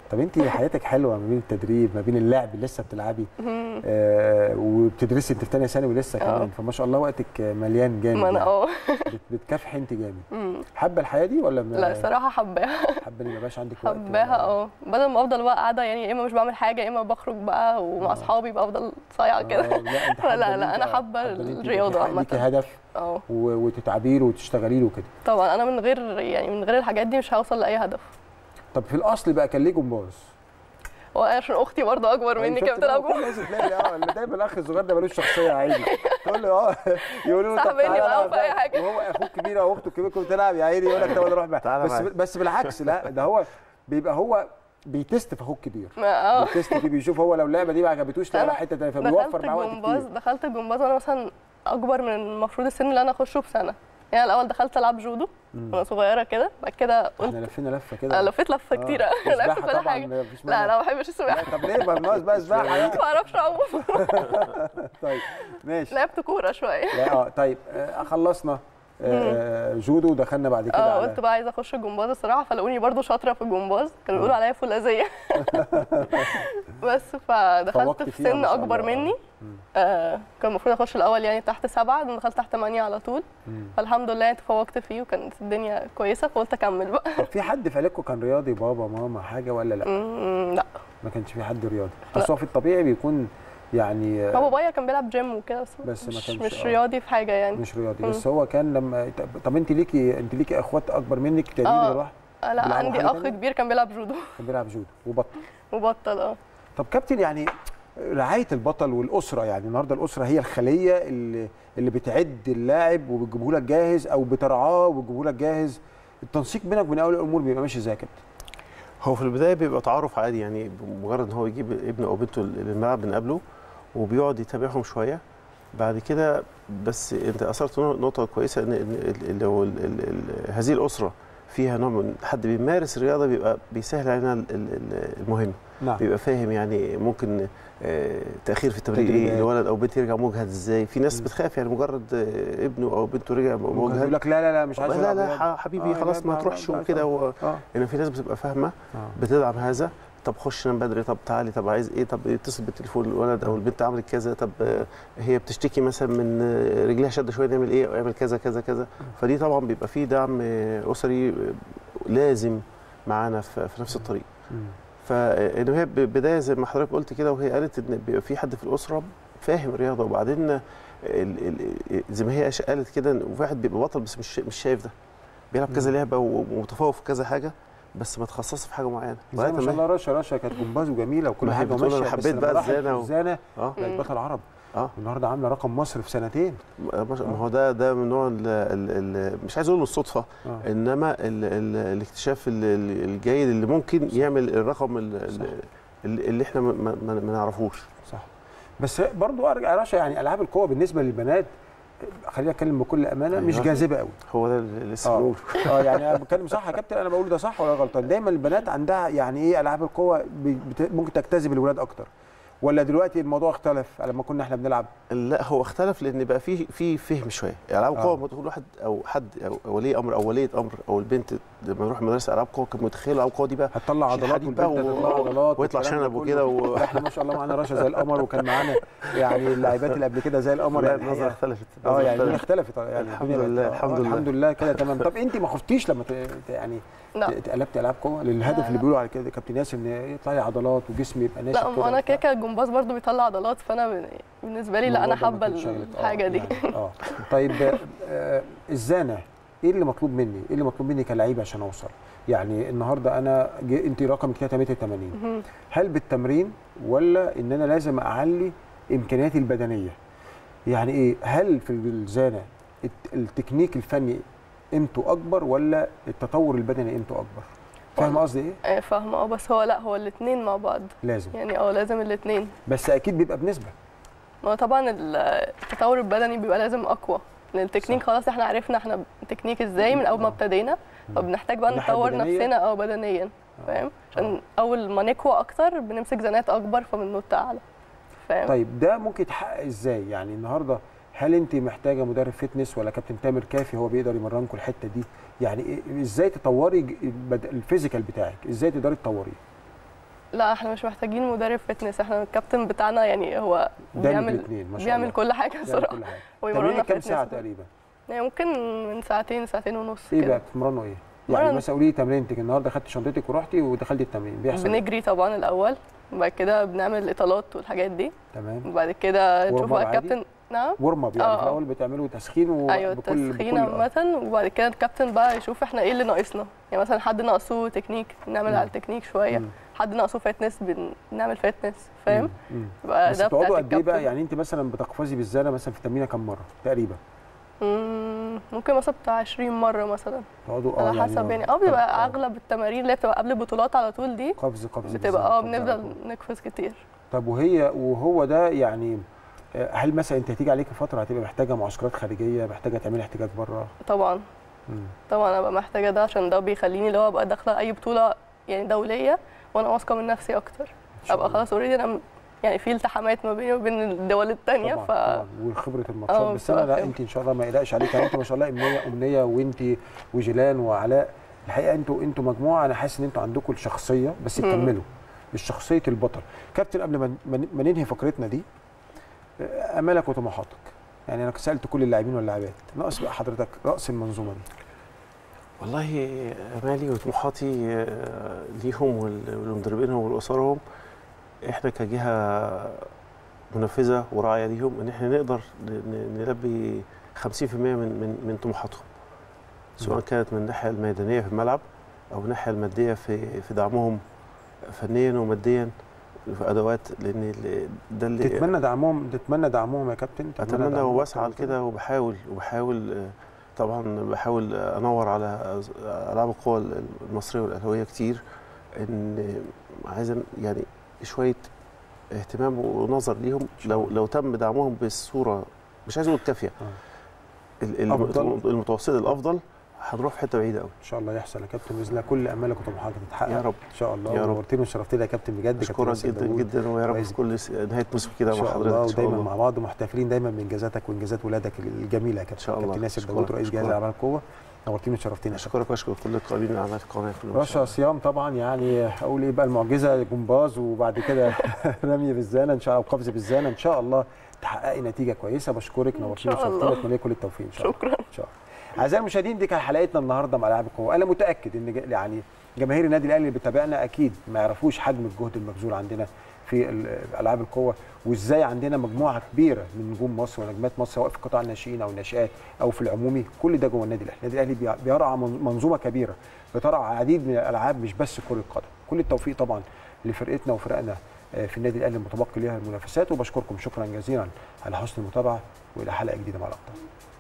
طب انت حياتك حلوه ما بين التدريب ما بين اللعب لسه بتلعبي مم. آه وبتدرسي انت في ثانيه ثانوي لسه آه. كمان فما شاء الله وقتك مليان جامد ما انا يعني. اه بت- بتكافحي انت جامد مم. حابه الحياه دي ولا ما- لا صراحه حباها حابه ان ما يبقاش عندك وقت حباها اه بدل ما افضل بقى قاعده يعني يا اما مش بعمل حاجه يا اما بخرج بقى ومع اصحابي بقى افضل صايعه كده آه، لا انت حابه لا إن لا انت- انا حابه إن انت يبقى الرياضه في- عامه ليكي هدف اه و- وتتعبي له وتشتغلي له كده طبعا انا من غير يعني من غير الحاجات دي مش هوصل لاي هدف طب في الاصل بقى كان ليه جمباز وعشان اختي برضه اكبر مني كانت بتلعب جمباز لازم تلاقي اه اللي دايما الاخ الصغير ده ملوش شخصيه عادي تقول له اه يقولوا له طب صاحبني تعالى معاهم العب في أي بقى. حاجة. وهو اخوك كبير او اخته الكبيره كنت بتلعب يا عيني يقول لك طب انا اروح بقى تعالى بس معايا. بس بالعكس لا ده هو بيبقى هو بيتست في اخوك الكبير ما- اه بيتست فيه بيشوف هو لو اللعبه دي ما عجبتوش لا أنا راح حته تانيه فبيوفر دخلت معاه وقت الجمباز كتير دخلت الجمباز وانا مثلا اكبر من المفروض السن اللي انا اخشه بسنه يعني الاول دخلت العب جودو مم. وانا صغيره كده بعد كده قلت احنا لفينا لفه كده انا لفيت لفه آه. كتيره والسباحة لفيت كل طبعاً حاجه مفيش لا مانع. لا ما بحبش السباحه طب ليه ما ناقص بقى سباحه يعني ما اعرفش اعوم طيب ماشي لعبت كوره شويه لا اه طيب آه خلصنا آه جودو ودخلنا بعد كده اه على قلت بقى عايزه اخش الجمباز الصراحه فلقوني برضو شاطره في الجمباز كانوا بيقولوا عليا فولاذيه بس فدخلت فوقت في فيها ما سن شاء اكبر الله. مني آه كان المفروض اخش الاول يعني تحت سبعه بعدين دخلت تحت ثمانيه على طول فالحمد لله تفوقت فيه وكانت الدنيا كويسه فقلت اكمل بقى طب في حد في عيلتكم كان رياضي بابا ماما حاجه ولا لا؟ مم، لا ما كانش في حد رياضي بس هو في الطبيعي بيكون يعني آه، هو بابايا كان بيلعب جيم وكده بس, بس ما مش, كانش- مش آه. رياضي في حاجه يعني مش رياضي مم. بس هو كان لما طب انت ليكي انت ليكي اخوات اكبر منك تانيين آه. غير واحد آه، لا بيلعبوا عندي حاجة اخ تانية؟ كبير كان بيلعب جودو كان بيلعب جودو وبطل وبطل اه طب كابتن يعني رعايه البطل والاسره يعني النهارده الاسره هي الخليه اللي اللي بتعد اللاعب وبتجيبه لك جاهز او بترعاه وبتجيبه لك جاهز التنسيق بينك وبين اولياء الامور بيبقى ماشي ازاي يا كابتن؟ هو في البدايه بيبقى تعارف عادي يعني بمجرد ان هو يجيب ابنه او بنته للملعب بنقابله وبيقعد يتابعهم شويه بعد كده بس انت اثرت نقطه كويسه ان إن ال- ال- هو ال- ال- ال- هذه الاسره فيها نوع من حد بيمارس الرياضه بيبقى بيسهل علينا ال- ال- المهمه نعم. بيبقى فاهم يعني ممكن آه، تاخير في التمرين ايه تدريبات. الولد او بنت يرجع مجهد ازاي في ناس بتخاف يعني مجرد آه، ابنه او بنته رجع يقول مجهد لك لا لا لا مش عايز لا ألعب لا رياضة. ح- حبيبي آه، خلاص لا، ما لا، تروحش لا، لا، وكده و... آه. ان في ناس بتبقى فاهمه آه. بتدعم هذا طب خش نام بدري طب تعالي طب عايز ايه طب اتصل بالتليفون الولد او البنت عملت كذا طب آه، هي بتشتكي مثلا من آه، رجليها شد شويه نعمل ايه اعمل كذا كذا كذا فدي طبعا بيبقى فيه دعم آه، اسري آه، لازم معانا في في نفس الطريق فان هي ب- بدايه زي ما حضرتك قلت كده وهي قالت ان بيبقى في حد في الاسره فاهم الرياضه وبعدين ال- ال- زي ما هي قالت كده ان واحد بيبقى بطل بس مش مش شايف ده بيلعب كذا مم. لعبه ومتفوق في كذا حاجه بس ما تخصصش في حاجه معينه زي ما لغاية شاء الله رشا رشا كانت جمباز وجميله وكل ما هي حاجه بتقول أنا وماشيه حبيت بس بقى لما راحت الزانة و- الزانه اه بقت بطل عرب اه النهارده عامله رقم مصر في سنتين ما شاء- ما هو ده ده من نوع ال ال ال مش عايز اقول من الصدفه آه. انما ال ال الاكتشاف ال- ال- الجيد اللي ممكن يعمل الرقم ال- ال- اللي اللي احنا ما, ما, ما ما نعرفوش صح بس برضو ارجع يا رشا يعني العاب القوه بالنسبه للبنات خليني اتكلم بكل امانه مش أيوة. جاذبه قوي هو ده اللي لسه اه بنقوله اه يعني انا بتكلم صح يا كابتن انا بقول ده صح ولا غلطان دايما البنات عندها يعني ايه العاب القوه بت- ممكن تجتذب الولاد اكتر ولا دلوقتي الموضوع اختلف لما كنا احنا بنلعب لا هو اختلف لان بقى في في فهم شويه العاب آه. قوه لما تقول واحد او حد او ولي امر او وليه امر او البنت لما يروح مدرسه العاب قوه كان متخيل العاب قوه دي بقى هتطلع شيل عضلات حديد بقى والبنت و- هتطلع عضلات ويطلع والكلام ده شنب وكده كله. و... لا، احنا ما شاء الله معانا رشا زي القمر وكان معانا يعني اللاعبات اللي قبل كده زي القمر لا، يعني النظرة الحقيقة. اختلفت، اه النظرة يعني الدنيا اختلفت. اختلفت يعني الحمد الدنيا لله، بقت- آه، الحمد لله. الحمد لله كده تمام طب انت ما خفتيش لما ت- ت- يعني لا. ت- اتقلبتي العاب قوه للهدف لا، اللي لا. بيقولوا على كده كابتن ياسر ان يطلع لي عضلات وجسمي يبقى ناشف لا ما انا كده كده الجمباز برضو بيطلع عضلات فانا ب- بالنسبه لي لا انا الموضوع ده ما حابه كانش شاغلك. آه، الحاجه دي يعني اه طيب آه الزانه ايه اللي مطلوب مني؟ ايه اللي مطلوب مني كلعيب عشان اوصل؟ يعني النهارده انا جي انت رقمك 83 مهم. هل بالتمرين ولا ان انا لازم اعلي امكانياتي البدنيه؟ يعني ايه؟ هل في الزانه الت- التكنيك الفني قيمته اكبر ولا التطور البدني قيمته اكبر؟ فاهم قصدي ايه؟ آه، فاهمه اه بس هو لا هو الاثنين مع بعض لازم يعني اه لازم الاثنين بس اكيد بيبقى بنسبه ما هو طبعا ال- التطور البدني بيبقى لازم اقوى لان التكنيك خلاص احنا عرفنا احنا التكنيك ازاي من اول ما ابتدينا فبنحتاج بقى الناحية نطور البدنية؟ نفسنا اه بدنيا فاهم عشان اول ما نقوى اكتر بنمسك زنات اكبر فبننط اعلى فاهم طيب ده ممكن يتحقق ازاي؟ يعني النهارده هل انت محتاجه مدرب فتنس ولا كابتن تامر كافي هو بيقدر يمرنكم الحته دي؟ يعني إيه ازاي تطوري ج- البد- الفيزيكال بتاعك؟ ازاي تقدري تطوريه؟ لا احنا مش محتاجين مدرب فتنس احنا الكابتن بتاعنا يعني هو دمج بيعمل الاتنين، ما شاء بيعمل الله. كل حاجه بيعمل بصراحه كل حاجة. ويمرنا تمرين كام فتنس ساعه وكده. تقريبا يعني ممكن من ساعتين ساعتين ونص ايه كده بقى بتتمرنوا ايه يعني مرن- مثلا قولي لي تمرينتك النهارده خدت شنطتك ورحتي ودخلتي التمرين بيحصل إيه؟ بنجري طبعا الاول وبعد كده بنعمل الاطالات والحاجات دي تمام وبعد كده ورم نشوف اب بقى عادي؟ الكابتن نعم ورم اب يعني آه، في آه. الاول بتعملوا تسخين و... ايوه بكل تسخين بكل- آه. عامة وبعد كده الكابتن بقى يشوف احنا ايه اللي ناقصنا يعني مثلا حد ناقصه تكنيك نعمل مم. على التكنيك شوية مم. حد ناقصه فتنس بنعمل فتنس فاهم مم. يبقى بس ده بتقعدوا بتاعت قد ايه بقى الكابتن. يعني انت مثلا بتقفزي بالزانه مثلا في التمرينه كم مره تقريبا مم، ممكن مثلا بتاع 20 مرة مثلا تقعدوا اه على حسب يعني اه بيبقى اغلب التمارين اللي هي بتبقى قبل البطولات على طول دي قفز قفز بتبقى اه بالزانة، قفز على بنفضل نقفز كتير طب وهي وهو ده يعني آه، هل مثلا انت هتيجي عليك فتره هتبقى محتاجه معسكرات خارجيه محتاجه تعملي احتكاك بره طبعا مم. طبعا انا ببقى محتاجة ده عشان ده بيخليني اللي هو ابقى داخلة اي بطولة يعني دولية وانا واثقة من نفسي اكتر ابقى خلاص اوريدي انا م- يعني في التحامات ما بيني وبين الدول التانية طبعا ف طبعا وخبره الماتشات اه بس انا لا بصراحة. انت ان شاء الله ما يقلقش عليك يعني انت ما شاء الله امنيه امنيه وانت وجيلان وعلاء الحقيقه انتوا انتوا مجموعه انا حاسس ان انتوا عندكم الشخصيه بس مم. تكملوا مش شخصيه البطل كابتن قبل ما ما- ما ننهي فقرتنا دي آه، امالك وطموحاتك يعني انا سالت كل اللاعبين واللاعبات ناقص بقى حضرتك راس المنظومه دي والله امالي وطموحاتي آه، ليهم وال- ولمدربينهم ولاسرهم احنا كجهه منفذه وراعيه ليهم ان احنا نقدر ن- ن- نلبي 50% من من من طموحاتهم سواء نعم. كانت من الناحيه الميدانيه في الملعب او الناحيه الماديه في في دعمهم فنيا وماديا في ادوات لان ال- ده اللي تتمنى دعمهم تتمنى دعمهم يا كابتن تتمنى اتمنى دعمهم وبسعى أكتر من لكده وبحاول وبحاول آه، طبعا بحاول انور على العاب القوى المصريه والاهلاويه كتير ان عايز يعني شويه اهتمام ونظر ليهم لو لو تم دعمهم بالصوره مش عايز اقول كافيه ال- ال- أفضل. المتوسط الافضل هنروح في حته بعيده قوي ان شاء الله يحصل يا كابتن باذن الله كل امالك وطموحاتك تتحقق يا رب. ان شاء الله يا رب. نورتني وشرفتني يا كابتن بجد كابتن اشكرك ياسر جدا داوود. جدا ويا رب كويس في كل س- نهايه موسم كده ان مع شاء حضرتك الله ان شاء ودايما الله مع بعض ومحتفلين دايما بانجازاتك وانجازات ولادك الجميله يا كابتن ان شاء الله. كابتن ياسر أشكرك. داوود رئيس جهاز أشكرك. اعمال القوه نورتني وشرفتني يا كابتن. اشكرك واشكر كل القائمين على القناه كلهم رشا صيام طبعا يعني اقول ايه بقى المعجزه جمباز وبعد كده رمي بالزانه ان شاء الله وقفز بالزانه ان شاء الله تحققي نتيجه كويسه بشكرك نورتيني شاء وشرفتيني الله. واتمنى لك كل التوفيق ان شاء الله شكرا ان شاء الله اعزائي المشاهدين دي كانت حلقتنا النهارده مع العاب القوه انا متاكد ان ج- يعني جماهير النادي الاهلي اللي بتابعنا اكيد ما يعرفوش حجم الجهد المبذول عندنا في ال- العاب القوه وازاي عندنا مجموعه كبيره من نجوم مصر ونجمات مصر سواء في قطاع الناشئين او الناشئات او في العمومي كل ده جوه النادي الاهلي النادي الاهلي بي- بيرعى من- منظومه كبيره بترعى عديد من الالعاب مش بس كره القدم كل التوفيق طبعا لفرقتنا وفرقنا آه، في النادي الاهلي المتبقي ليها المنافسات وبشكركم شكرا جزيلا على حسن المتابعه والى حلقه جديده مع الابطال